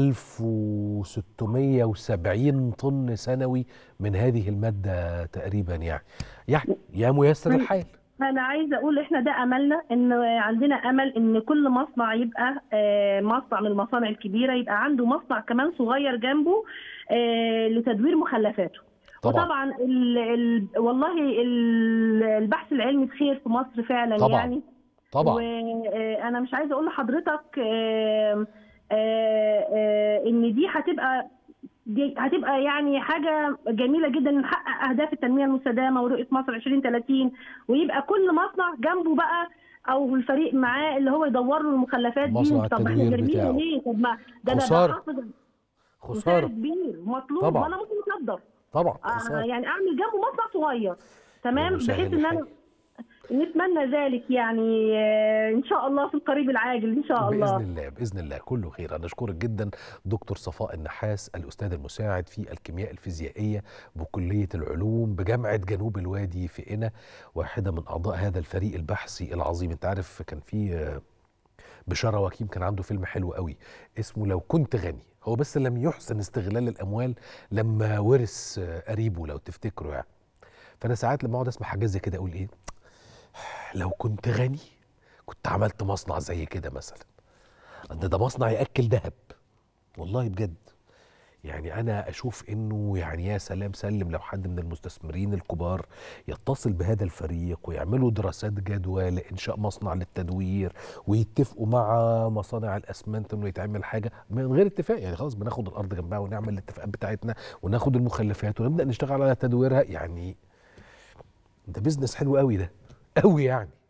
1670 طن سنوي من هذه الماده تقريبا يعني يعني يا ميسر الحال انا عايزه اقول احنا ده املنا ان عندنا امل ان كل مصنع يبقى آه، مصنع من المصانع الكبيره يبقى عنده مصنع كمان صغير جنبه آه، لتدوير مخلفاته طبعا. وطبعا ال ال والله ال- البحث العلمي بخير في مصر فعلا طبعا. يعني طبعا وانا مش عايزه اقول لحضرتك آه، آه، آه، ان دي هتبقى دي هتبقى يعني حاجه جميله جدا نحقق اهداف التنميه المستدامه ورؤيه مصر 2030 ويبقى كل مصنع جنبه بقى او الفريق معاه اللي هو يدور له المخلفات مصنع دي طب احنا التدوير نرميها بتاعه. ليه؟ طب ما ده ده خسارة. ده حافظ وسعر خساره كبير مطلوب طبعا. وانا ممكن اصدر طبعا آه، خساره يعني اعمل جنبه مصنع صغير تمام مسهل بحيث ان انا الحال. نتمنى ذلك يعني آه، ان شاء الله في القريب العاجل ان شاء الله باذن الله باذن الله كله خير انا اشكرك جدا دكتور صفاء النحاس الاستاذ المساعد في الكيمياء الفيزيائيه بكليه العلوم بجامعه جنوب الوادي في قنا واحده من اعضاء هذا الفريق البحثي العظيم انت عارف كان في آه، بشاره وكيم كان عنده فيلم حلو قوي اسمه لو كنت غني هو بس لم يحسن استغلال الاموال لما ورث آه، قريبه لو تفتكروا يعني فانا ساعات لما اقعد اسمع حاجات زي كده اقول ايه لو كنت غني كنت عملت مصنع زي كده مثلا ده ده مصنع ياكل ذهب والله بجد يعني انا اشوف انه يعني يا سلام سلم لو حد من المستثمرين الكبار يتصل بهذا الفريق ويعملوا دراسات جدوى لانشاء مصنع للتدوير ويتفقوا مع مصانع الاسمنت انه يتعمل حاجه من غير اتفاق يعني خلاص بناخد الارض جنبها ونعمل الاتفاقات بتاعتنا وناخد المخلفات ونبدا نشتغل على تدويرها يعني ده بيزنس حلو قوي ده قوي يعني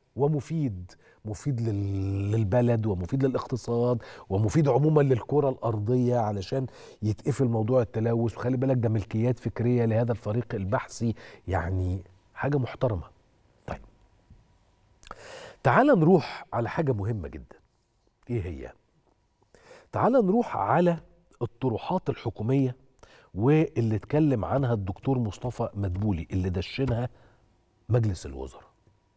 ومفيد مفيد لل- للبلد ومفيد للاقتصاد ومفيد عموما للكرة الأرضية علشان يتقفل موضوع التلوث وخلي بالك ده ملكيات فكرية لهذا الفريق البحثي يعني حاجة محترمة طيب تعال نروح على حاجة مهمة جدا ايه هي تعال نروح على الطروحات الحكومية واللي اتكلم عنها الدكتور مصطفى مدبولي اللي دشنها مجلس الوزراء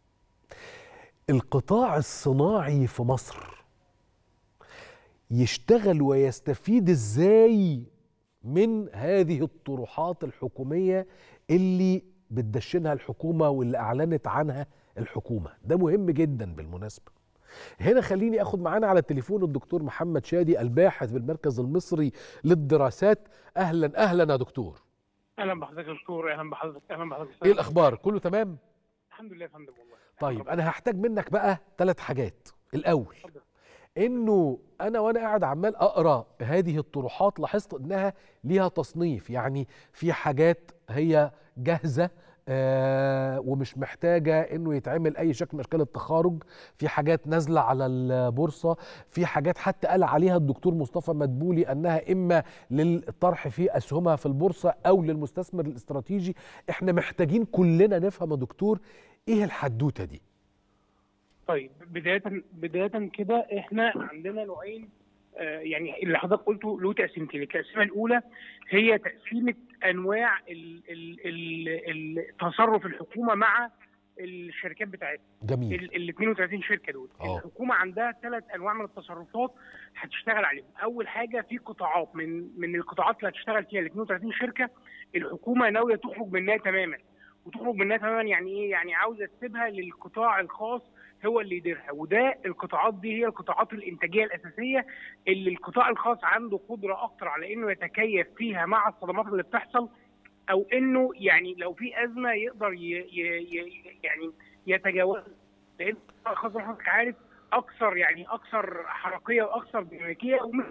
القطاع الصناعي في مصر يشتغل ويستفيد ازاي من هذه الطروحات الحكومية اللي بتدشنها الحكومة واللي أعلنت عنها الحكومة ده مهم جدا بالمناسبة هنا خليني أخد معانا على التليفون الدكتور محمد شادي الباحث بالمركز المصري للدراسات أهلا أهلا يا دكتور اهلا بحضرتك يا دكتور اهلا بحضرتك اهلا بحضرتك إيه الأخبار كله تمام الحمد لله يا فندم والله طيب انا هحتاج منك بقى ثلاث حاجات الاول اتفضل. انه انا وانا قاعد عمال اقرا هذه الطروحات لاحظت انها ليها تصنيف يعني في حاجات هي جاهزه آه ومش محتاجه انه يتعمل اي شكل من اشكال التخارج في حاجات نازله على البورصه في حاجات حتى قال عليها الدكتور مصطفى مدبولي انها اما للطرح في اسهمها في البورصه او للمستثمر الاستراتيجي احنا محتاجين كلنا نفهم يا دكتور ايه الحدوته دي طيب بدايه بدايه كده احنا عندنا نوعين آه، يعني اللي حضرتك قلته له تقسيمتين التقسيمه الاولى هي تقسيمه انواع ال- ال- ال- التصرف الحكومه مع الشركات بتاعتها جميل ال ال 32 شركه دول آه. الحكومه عندها ثلاث انواع من التصرفات هتشتغل عليهم اول حاجه في قطاعات من من القطاعات اللي هتشتغل فيها ال 32 شركه الحكومه ناويه تخرج منها تماما وتخرج منها تماما يعني ايه يعني عاوزه تسيبها للقطاع الخاص هو اللي يديرها وده القطاعات دي هي القطاعات الانتاجيه الاساسيه اللي القطاع الخاص عنده قدره اكتر على انه يتكيف فيها مع الصدمات اللي بتحصل او انه يعني لو في ازمه يقدر ي ي ي يعني يتجاوز لان القطاع الخاص زي ما حضرتك عارف اكثر يعني اكثر حركيه واكثر ديناميكيه ومش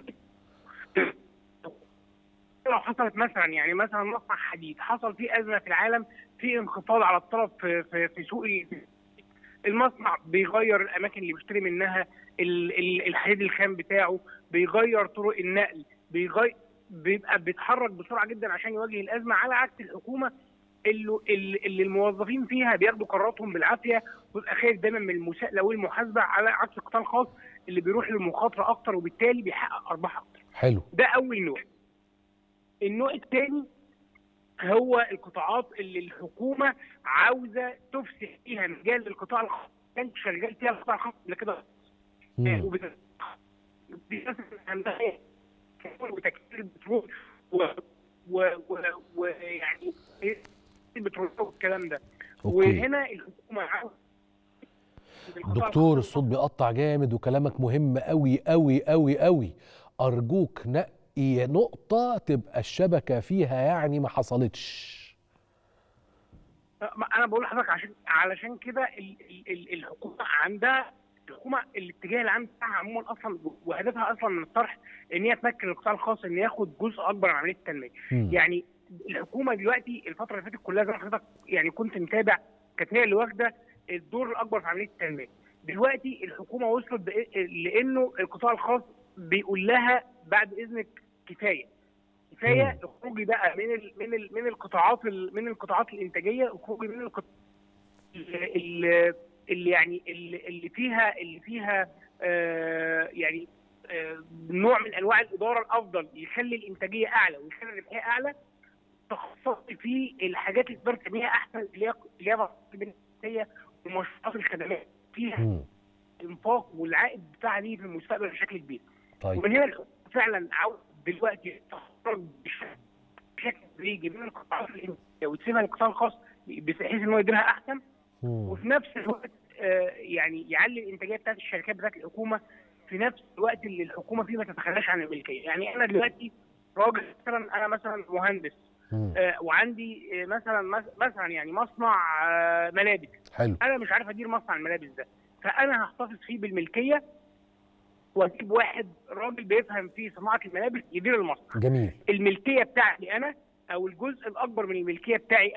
لو حصلت مثلا يعني مثلا مصنع حديد حصل فيه ازمه في العالم في انخفاض على الطلب في في, في سوق المصنع بيغير الاماكن اللي بيشتري منها ال- ال- الحديد الخام بتاعه بيغير طرق النقل بيغير بيبقى بيتحرك بسرعه جدا عشان يواجه الازمه على عكس الحكومه اللي, اللي اللي الموظفين فيها بياخدوا قراراتهم بالعافيه ويبقى خايف دايما من المساءله والمحاسبه على عكس القطاع الخاص اللي بيروح للمخاطره اكتر وبالتالي بيحقق ارباح اكتر حلو ده اول نوع النوع الثاني هو القطاعات اللي الحكومه عاوزه تفسح فيها مجال للقطاع الخاص كان شغال فيها القطاع الخاص قبل كده مم. وبت- بيسافر عندها وتكثير البترول و- و- و- ويعني البترول والكلام ده اوكي وهنا الحكومه عاوزه القطاع دكتور الخاص الصوت بيقطع جامد وكلامك مهم قوي قوي قوي قوي ارجوك نقي نقطه تبقى الشبكه فيها يعني ما حصلتش ما انا بقول لحضرتك عشان علشان كده ال- ال- ال- الحكومه عندها الحكومه الاتجاه العام بتاعها عموما اصلا وهدفها اصلا من الطرح ان هي تمكن القطاع الخاص ان ياخد جزء اكبر من عمليه التنميه مم. يعني الحكومه دلوقتي الفتره اللي فاتت كلها زي ما حضرتك يعني كنت متابع كانت هي اللي واخده الدور الاكبر في عمليه التنميه دلوقتي الحكومه وصلت بإ- لانه القطاع الخاص بيقول لها بعد اذنك كفايه كفايه اخرجي بقى من ال من ال من القطاعات ال من القطاعات الانتاجيه اخرجي من القط... ال- اللي يعني اللي اللي فيها اللي فيها آه يعني آه نوع من انواع الاداره الافضل يخلي الانتاجيه اعلى ويخلي الربحيه اعلى تخصصي في الحاجات اللي تقدر تعملها احسن اللي هي اللي هي البنائيه ومشروعات الخدمات فيها مم. انفاق والعائد بتاعها دي في المستقبل بشكل كبير طيب ومن هنا الحكومة فعلا عاوز دلوقتي تخرج بشكل بشكل تدريجي من القطاعات الانتاجيه وتسيبها للقطاع الخاص بحيث ان هو يديرها احسن مم. وفي نفس الوقت آه، يعني يعلي الانتاجيه بتاعت الشركات بتاعت الحكومه في نفس الوقت اللي الحكومه فيه ما تتخلاش عن الملكيه، يعني انا دلوقتي راجل مثلا انا مثلا مهندس مم. آه، وعندي آه، مثلا مس- مثلا يعني مصنع آه، ملابس حلو انا مش عارف ادير مصنع الملابس ده فانا هحتفظ فيه بالملكيه واجيب واحد راجل بيفهم في صناعه الملابس يدير المصنع جميل الملكيه بتاعتي انا او الجزء الاكبر من الملكيه بتاعي انا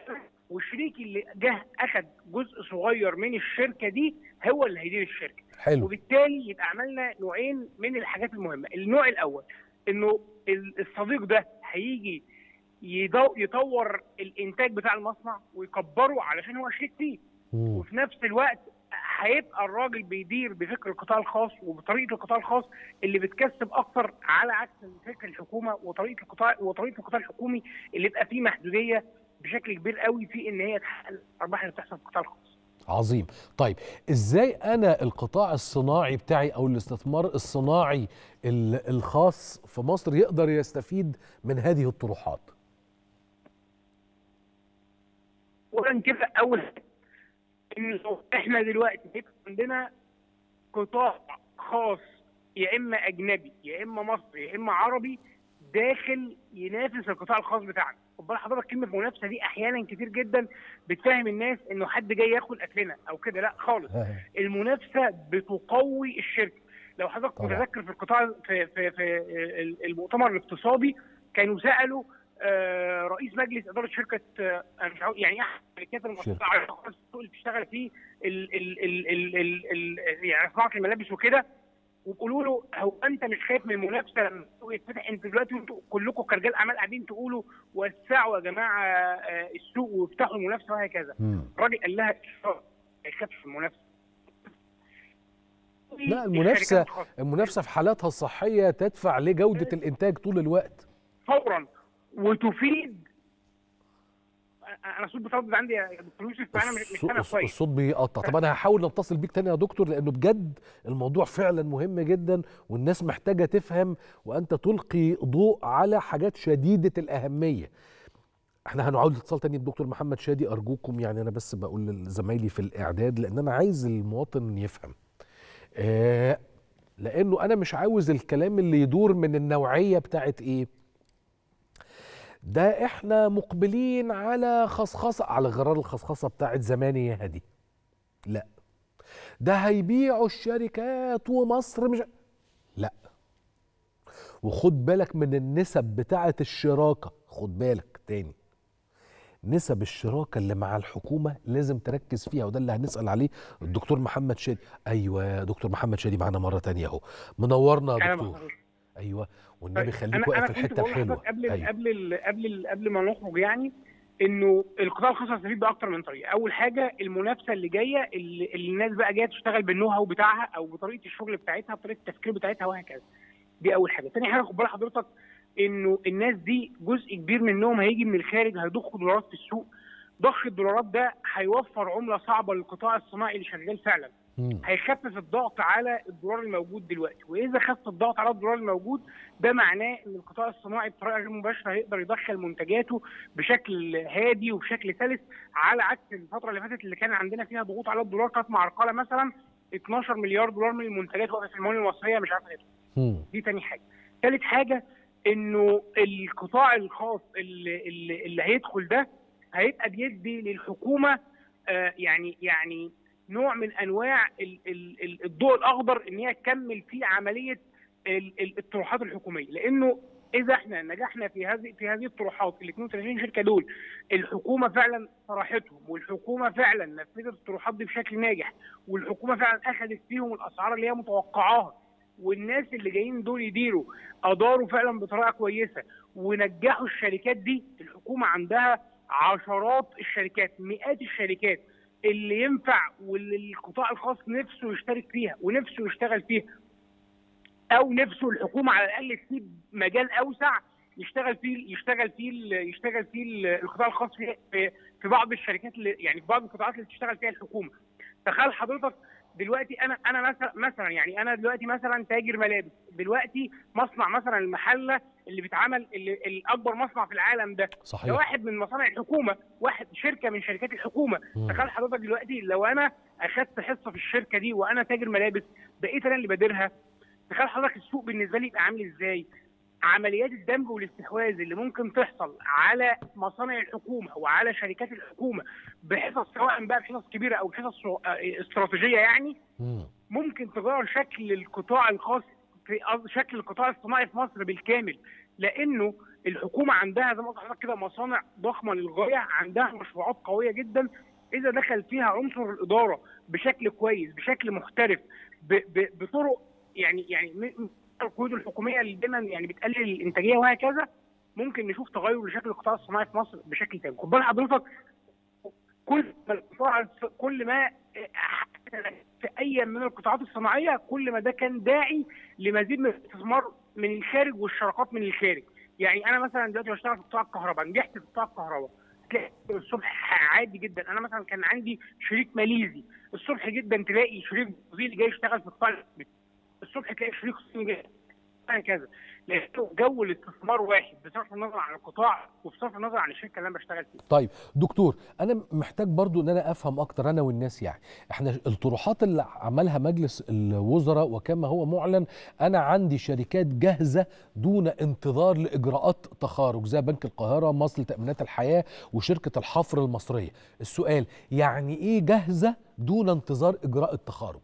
والشريك اللي جه اخد جزء صغير من الشركه دي هو اللي هيدير الشركه حلو وبالتالي يبقى عملنا نوعين من الحاجات المهمه النوع الاول انه ال- الصديق ده هيجي يدو- يطور الانتاج بتاع المصنع ويكبره علشان هو شريك فيه مم. وفي نفس الوقت هيبقى الراجل بيدير بفكر القطاع الخاص وبطريقه القطاع الخاص اللي بتكسب اكتر على عكس فكر الحكومه وطريقه القطاع وطريقه القطاع الحكومي اللي يبقى فيه محدوديه بشكل كبير قوي في ان هي تحقق الارباح اللي بتحصل في القطاع الخاص. عظيم طيب ازاي انا القطاع الصناعي بتاعي او الاستثمار الصناعي ال- الخاص في مصر يقدر يستفيد من هذه الطروحات اولا كده اول حاجة، ان احنا دلوقتي بيبقى عندنا قطاع خاص يا اما اجنبي يا اما مصري يا اما عربي داخل ينافس القطاع الخاص بتاعنا خد بال حضرتك كلمه منافسه دي احيانا كتير جدا بتفهم الناس انه حد جاي ياكل اكلنا او كده لا خالص المنافسه بتقوي الشركه لو حضرتك طبعا. متذكر في القطاع في في في المؤتمر الاقتصادي كانوا سالوا آه، رئيس مجلس اداره شركه آه، أنا مش عاوز- يعني احد الشركات المؤسسه على السوق اللي بتشتغل فيه ال ال ال ال ال ال يعني صناعه الملابس وكده وبيقولوا له هو انت مش خايف من المنافسه لما السوق يتفتح انت دلوقتي انتوا كلكم كرجال اعمال قاعدين تقولوا وسعوا يا جماعه آه، السوق وافتحوا المنافسه وهكذا مم. الراجل قال لها ما يخافش من المنافسه لا المنافسه الشركات الخاصة. المنافسه في حالاتها الصحيه تدفع لجوده الانتاج طول الوقت فورا وتفيد انا صوت بتردد عندي يا دكتور يوسف فانا مش مش الصو- سامع الص- كويس الصوت بيقطع طب انا هحاول اتصل بيك تاني يا دكتور لانه بجد الموضوع فعلا مهم جدا والناس محتاجه تفهم وانت تلقي ضوء على حاجات شديده الاهميه احنا هنعود الاتصال تاني بدكتور محمد شادي ارجوكم يعني انا بس بقول لزمايلي في الاعداد لان انا عايز المواطن يفهم آه لانه انا مش عاوز الكلام اللي يدور من النوعيه بتاعت ايه ده احنا مقبلين على خصخصه على غرار الخصخصه بتاعت زمانية دي لا ده هيبيعوا الشركات ومصر مش لا وخد بالك من النسب بتاعت الشراكه خد بالك تاني نسب الشراكه اللي مع الحكومه لازم تركز فيها وده اللي هنسال عليه الدكتور محمد شادي ايوه يا دكتور محمد شادي معانا مره تانية اهو منورنا يا انا دكتور بحضر. ايوه والنبي طيب، خليك انا واقف انا في كنت الحته بقول الحلوه لحضرتك قبل أيوة. قبل ال قبل ال قبل ما نخرج يعني انه القطاع الخاص هيستفيد باكتر من طريقه، اول حاجه المنافسه اللي جايه اللي, اللي الناس بقى جايه تشتغل بالنو هاو بتاعها او بطريقه الشغل بتاعتها بطريقه التفكير بتاعتها وهكذا. دي اول حاجه، تاني حاجه خد بال حضرتك انه الناس دي جزء كبير منهم هيجي من الخارج هيضخوا دولارات في السوق ضخ الدولارات ده هيوفر عمله صعبه للقطاع الصناعي اللي شغال فعلا مم. هيخفف الضغط على الدولار الموجود دلوقتي واذا خف الضغط على الدولار الموجود ده معناه ان القطاع الصناعي بطريقه غير مباشره هيقدر يدخل منتجاته بشكل هادي وبشكل سلس على عكس الفتره اللي فاتت اللي كان عندنا فيها ضغوط على الدولار كانت معرقله مثلا 12 مليار دولار من المنتجات واقفه في الموانئ المصريه مش عارفه تدخل مم. دي تاني حاجه ثالث حاجه انه القطاع الخاص اللي, اللي, اللي هيدخل ده هيبقى بيدي للحكومه آه يعني يعني نوع من انواع ال- ال- ال- الضوء الاخضر ان هي تكمل في عمليه ال- ال- الطروحات الحكوميه لانه اذا احنا نجحنا في هذه في هذه الطروحات ال 32 شركه دول الحكومه فعلا صراحتهم والحكومه فعلا نفذت الطروحات دي بشكل ناجح والحكومه فعلا اخذت فيهم الاسعار اللي هي متوقعاها والناس اللي جايين دول يديروا اداروا فعلا بطريقه كويسه ونجحوا الشركات دي الحكومه عندها عشرات الشركات مئات الشركات اللي ينفع واللي القطاع الخاص نفسه يشترك فيها ونفسه يشتغل فيها او نفسه الحكومه على الاقل تسيب مجال اوسع يشتغل فيه يشتغل فيه ال- يشتغل فيه ال- القطاع الخاص في في- في بعض الشركات اللي يعني في بعض القطاعات اللي بتشتغل فيها الحكومه تخيل حضرتك دلوقتي انا انا مثلا مثلا يعني انا دلوقتي مثلا تاجر ملابس دلوقتي مصنع مثلا المحله اللي بيتعمل اللي الاكبر مصنع في العالم ده ده صحيح واحد من مصانع الحكومه واحد شركه من شركات الحكومه مم. تخيل حضرتك دلوقتي لو انا اخدت حصه في الشركه دي وانا تاجر ملابس بقيت انا اللي باديرها تخيل حضرتك السوق بالنسبه لي يبقى عامل ازاي عمليات الدمج والاستحواذ اللي ممكن تحصل على مصانع الحكومه وعلى شركات الحكومه بحصص سواء بقى بحصص كبيره او بحصص صغ- آه، استراتيجيه يعني مم. ممكن تغير شكل القطاع الخاص في قصد- شكل القطاع الصناعي في مصر بالكامل لانه الحكومه عندها زي ما قلت لحضرتك كده مصانع ضخمه للغايه عندها مشروعات قويه جدا اذا دخل فيها عنصر الاداره بشكل كويس بشكل محترف ب- ب- بطرق يعني يعني م- م- القيود الحكوميه اللي دايما يعني بتقلل الانتاجيه وهكذا ممكن نشوف تغير لشكل القطاع الصناعي في مصر بشكل تام خد بال حضرتك كل ما القطاع كل ما في اي من القطاعات الصناعيه كل ما ده كان داعي لمزيد من الاستثمار من الخارج والشراكات من الخارج يعني انا مثلا دلوقتي بشتغل في قطاع الكهرباء نجحت في قطاع الكهرباء تلاقي الصبح عادي جدا انا مثلا كان عندي شريك ماليزي الصبح جدا تلاقي شريك برازيلي جاي يشتغل في قطاع الصبح تلاقي شريك صيني جاي هكذا لانه جو الاستثمار واحد بصرف النظر عن القطاع وبصرف النظر عن الشركه اللي انا بشتغل فيها طيب دكتور انا محتاج برضو ان انا افهم اكتر انا والناس يعني احنا الطروحات اللي عملها مجلس الوزراء وكما هو معلن انا عندي شركات جاهزه دون انتظار لاجراءات تخارج زي بنك القاهره مصر لتامينات الحياه وشركه الحفر المصريه السؤال يعني ايه جاهزه دون انتظار اجراء التخارج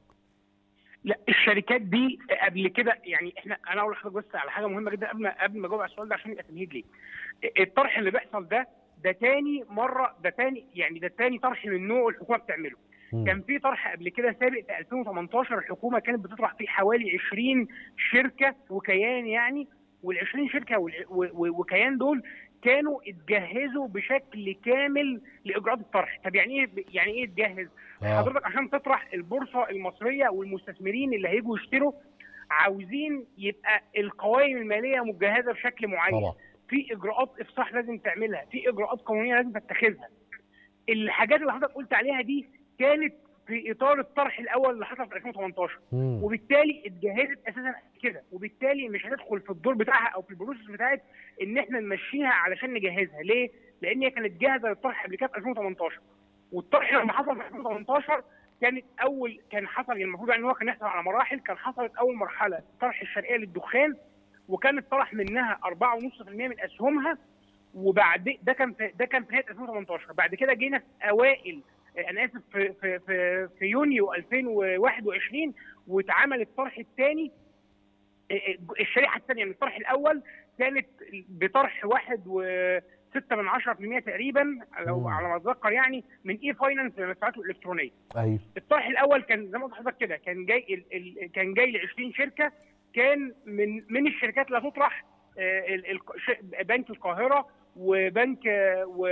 لا الشركات دي قبل كده يعني احنا انا اقول لحضرتك بس على حاجه مهمه جدا قبل ما قبل ما اجاوب على السؤال ده عشان يبقى تمهيد ليه الطرح اللي بيحصل ده ده تاني مره ده تاني يعني ده تاني طرح من نوعه الحكومه بتعمله مم. كان في طرح قبل كده سابق في 2018 الحكومه كانت بتطرح فيه حوالي 20 شركه وكيان يعني وال 20 شركه وال- و- و- وكيان دول كانوا اتجهزوا بشكل كامل لاجراءات الطرح، طب يعني ايه يعني ايه اتجهز؟ آه. حضرتك عشان تطرح البورصه المصريه والمستثمرين اللي هيجوا يشتروا عاوزين يبقى القوائم الماليه مجهزه بشكل معين طبعا في اجراءات افصاح لازم تعملها في اجراءات قانونيه لازم تتخذها الحاجات اللي حضرتك قلت عليها دي كانت في اطار الطرح الاول اللي حصل في 2018 مم. وبالتالي اتجهزت اساسا كده وبالتالي مش هندخل في الدور بتاعها او في البروسيس بتاعت ان احنا نمشيها علشان نجهزها ليه؟ لان هي كانت جاهزه للطرح قبل كده في 2018 والطرح لما حصل في 2018 كانت اول كان حصل المفروض يعني هو كان يحصل على مراحل كان حصلت اول مرحله طرح الشرقيه للدخان وكانت طرح منها 4.5% من اسهمها وبعد ده كان في ده كان في نهايه 2018 بعد كده جينا في اوائل انا اسف في في في, في يونيو 2021 واتعمل الطرح الثاني الشريحه الثانيه من الطرح الاول كانت بطرح واحد وستة من 10% تقريبا لو مم. على ما اتذكر يعني من اي فاينانس للمدفوعات الالكترونيه ايوه الطرح الاول كان زي ما قلت لحضرتك كده كان جاي ال ال كان جاي ل 20 شركه كان من من الشركات اللي هتطرح آه، ال- ال- ش- بنك القاهره وبنك آه، و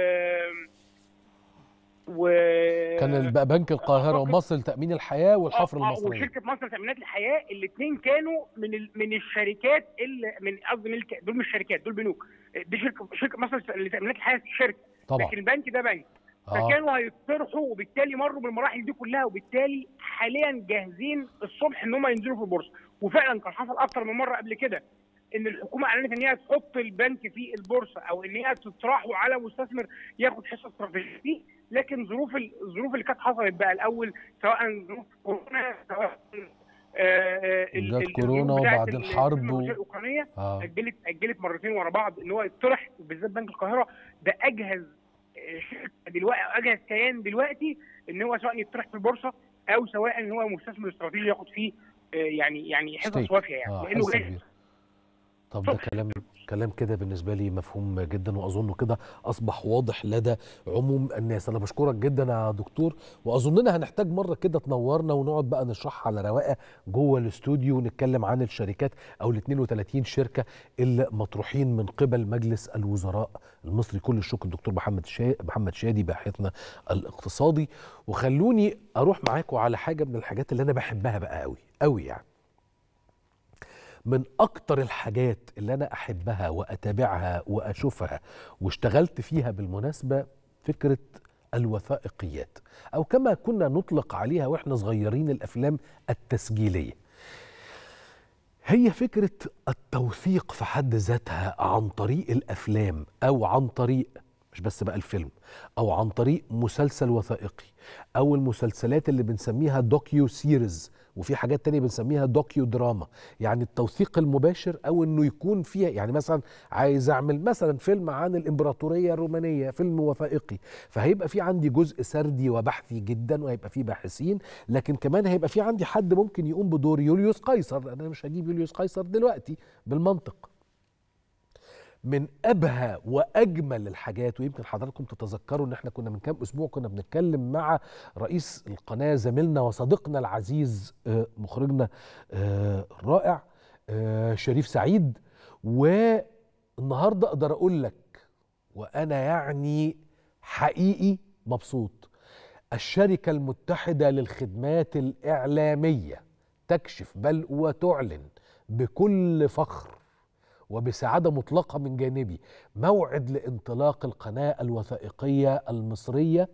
و كان الب- بنك القاهره أعتقد- ومصر لتامين الحياه والحفر آه، آه، المصريه وشركه مصر لتامينات الحياه الاثنين كانوا من ال... من الشركات اللي من قصدي ملك دول مش شركات دول بنوك دي شركه شركه مصر لتامينات الحياه شركه طبعا لكن البنك ده بنك اه فكانوا هيطرحوا وبالتالي مروا بالمراحل دي كلها وبالتالي حاليا جاهزين الصبح ان هم ينزلوا في البورصه وفعلا كان حصل اكتر من مره قبل كده ان الحكومه اعلنت ان هي تحط البنك في البورصه او ان هي تطرحه على مستثمر ياخد حصه استراتيجيه فيه لكن ظروف ال- الظروف اللي كانت حصلت بقى الاول سواء ظروف كورونا سواء آه، آه، ال- جت ال- كورونا الظروف بتاعت وبعدين ال- حرب و- الروسية الاوكرانيه اه اجلت اجلت مرتين ورا بعض ان هو يطرح بالذات بنك القاهره ده اجهز آه، شركه دلوقتي أو اجهز كيان دلوقتي ان هو سواء يطرح في البورصه او سواء ان هو مستثمر استراتيجي ياخد فيه آه، يعني يعني حصص ستيك. وافيه يعني اه لانه حصه جاهز كبيره طب ده كلام كلام كده بالنسبه لي مفهوم جدا واظنه كده اصبح واضح لدى عموم الناس انا بشكرك جدا يا دكتور واظننا هنحتاج مره كده تنورنا ونقعد بقى نشرحها على رواقه جوه الاستوديو ونتكلم عن الشركات او ال 32 شركه اللي مطروحين من قبل مجلس الوزراء المصري كل الشكر الدكتور محمد شا... محمد شادي باحثنا الاقتصادي وخلوني اروح معاكم على حاجه من الحاجات اللي انا بحبها بقى قوي قوي يعني من اكتر الحاجات اللي انا احبها واتابعها واشوفها واشتغلت فيها بالمناسبه فكره الوثائقيات او كما كنا نطلق عليها واحنا صغيرين الافلام التسجيليه هي فكره التوثيق في حد ذاتها عن طريق الافلام او عن طريق مش بس بقى الفيلم او عن طريق مسلسل وثائقي او المسلسلات اللي بنسميها دوكيو سيريز وفي حاجات تانية بنسميها دوكيو دراما يعني التوثيق المباشر او انه يكون فيها يعني مثلا عايز اعمل مثلا فيلم عن الامبراطوريه الرومانيه فيلم وثائقي فهيبقى في عندي جزء سردي وبحثي جدا وهيبقى في باحثين لكن كمان هيبقى في عندي حد ممكن يقوم بدور يوليوس قيصر انا مش هجيب يوليوس قيصر دلوقتي بالمنطق من ابهى واجمل الحاجات ويمكن حضراتكم تتذكروا ان احنا كنا من كام اسبوع كنا بنتكلم مع رئيس القناه زميلنا وصديقنا العزيز آه، مخرجنا آه، الرائع آه، شريف سعيد والنهارده اقدر اقول لك وانا يعني حقيقي مبسوط الشركه المتحده للخدمات الاعلاميه تكشف بل وتعلن بكل فخر وبسعادة مطلقة من جانبي موعد لانطلاق القناة الوثائقية المصرية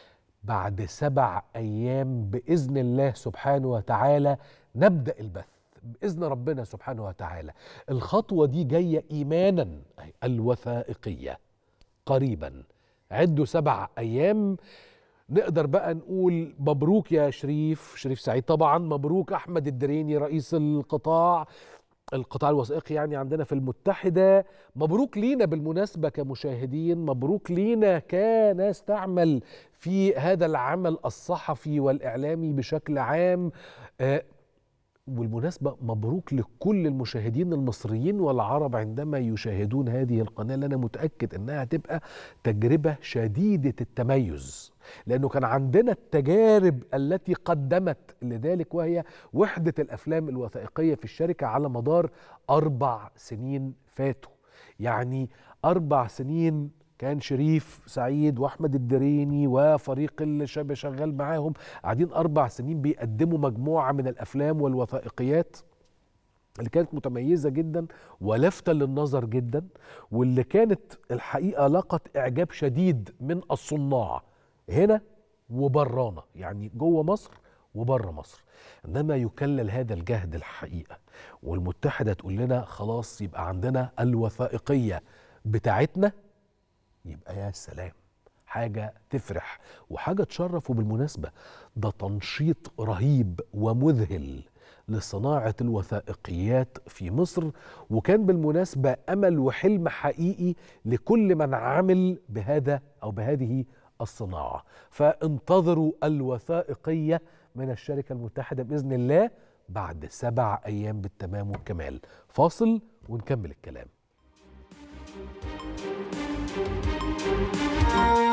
بعد سبع أيام بإذن الله سبحانه وتعالى نبدأ البث بإذن ربنا سبحانه وتعالى الخطوة دي جاية إيمانا أي الوثائقية قريبا عدوا سبع أيام نقدر بقى نقول مبروك يا شريف شريف سعيد طبعا مبروك أحمد الدريني رئيس القطاع القطاع الوثائقي يعني عندنا في المتحدة مبروك لينا بالمناسبة كمشاهدين مبروك لينا كناس تعمل في هذا العمل الصحفي والإعلامي بشكل عام آه والمناسبة مبروك لكل المشاهدين المصريين والعرب عندما يشاهدون هذه القناة اللي أنا متأكد أنها هتبقى تجربة شديدة التميز لأنه كان عندنا التجارب التي قدمت لذلك وهي وحدة الأفلام الوثائقية في الشركة على مدار أربع سنين فاتوا يعني أربع سنين كان شريف سعيد واحمد الدريني وفريق اللي شاب شغال معاهم قاعدين اربع سنين بيقدموا مجموعه من الافلام والوثائقيات اللي كانت متميزه جدا ولافته للنظر جدا واللي كانت الحقيقه لقت اعجاب شديد من الصناع هنا وبرانا يعني جوه مصر وبره مصر عندما يكلل هذا الجهد الحقيقه والمتحده تقول لنا خلاص يبقى عندنا الوثائقيه بتاعتنا يبقى يا سلام حاجة تفرح وحاجة تشرف وبالمناسبة ده تنشيط رهيب ومذهل لصناعة الوثائقيات في مصر وكان بالمناسبة أمل وحلم حقيقي لكل من عمل بهذا أو بهذه الصناعة فانتظروا الوثائقية من الشركة المتحدة بإذن الله بعد سبع أيام بالتمام والكمال فاصل ونكمل الكلام Thank you.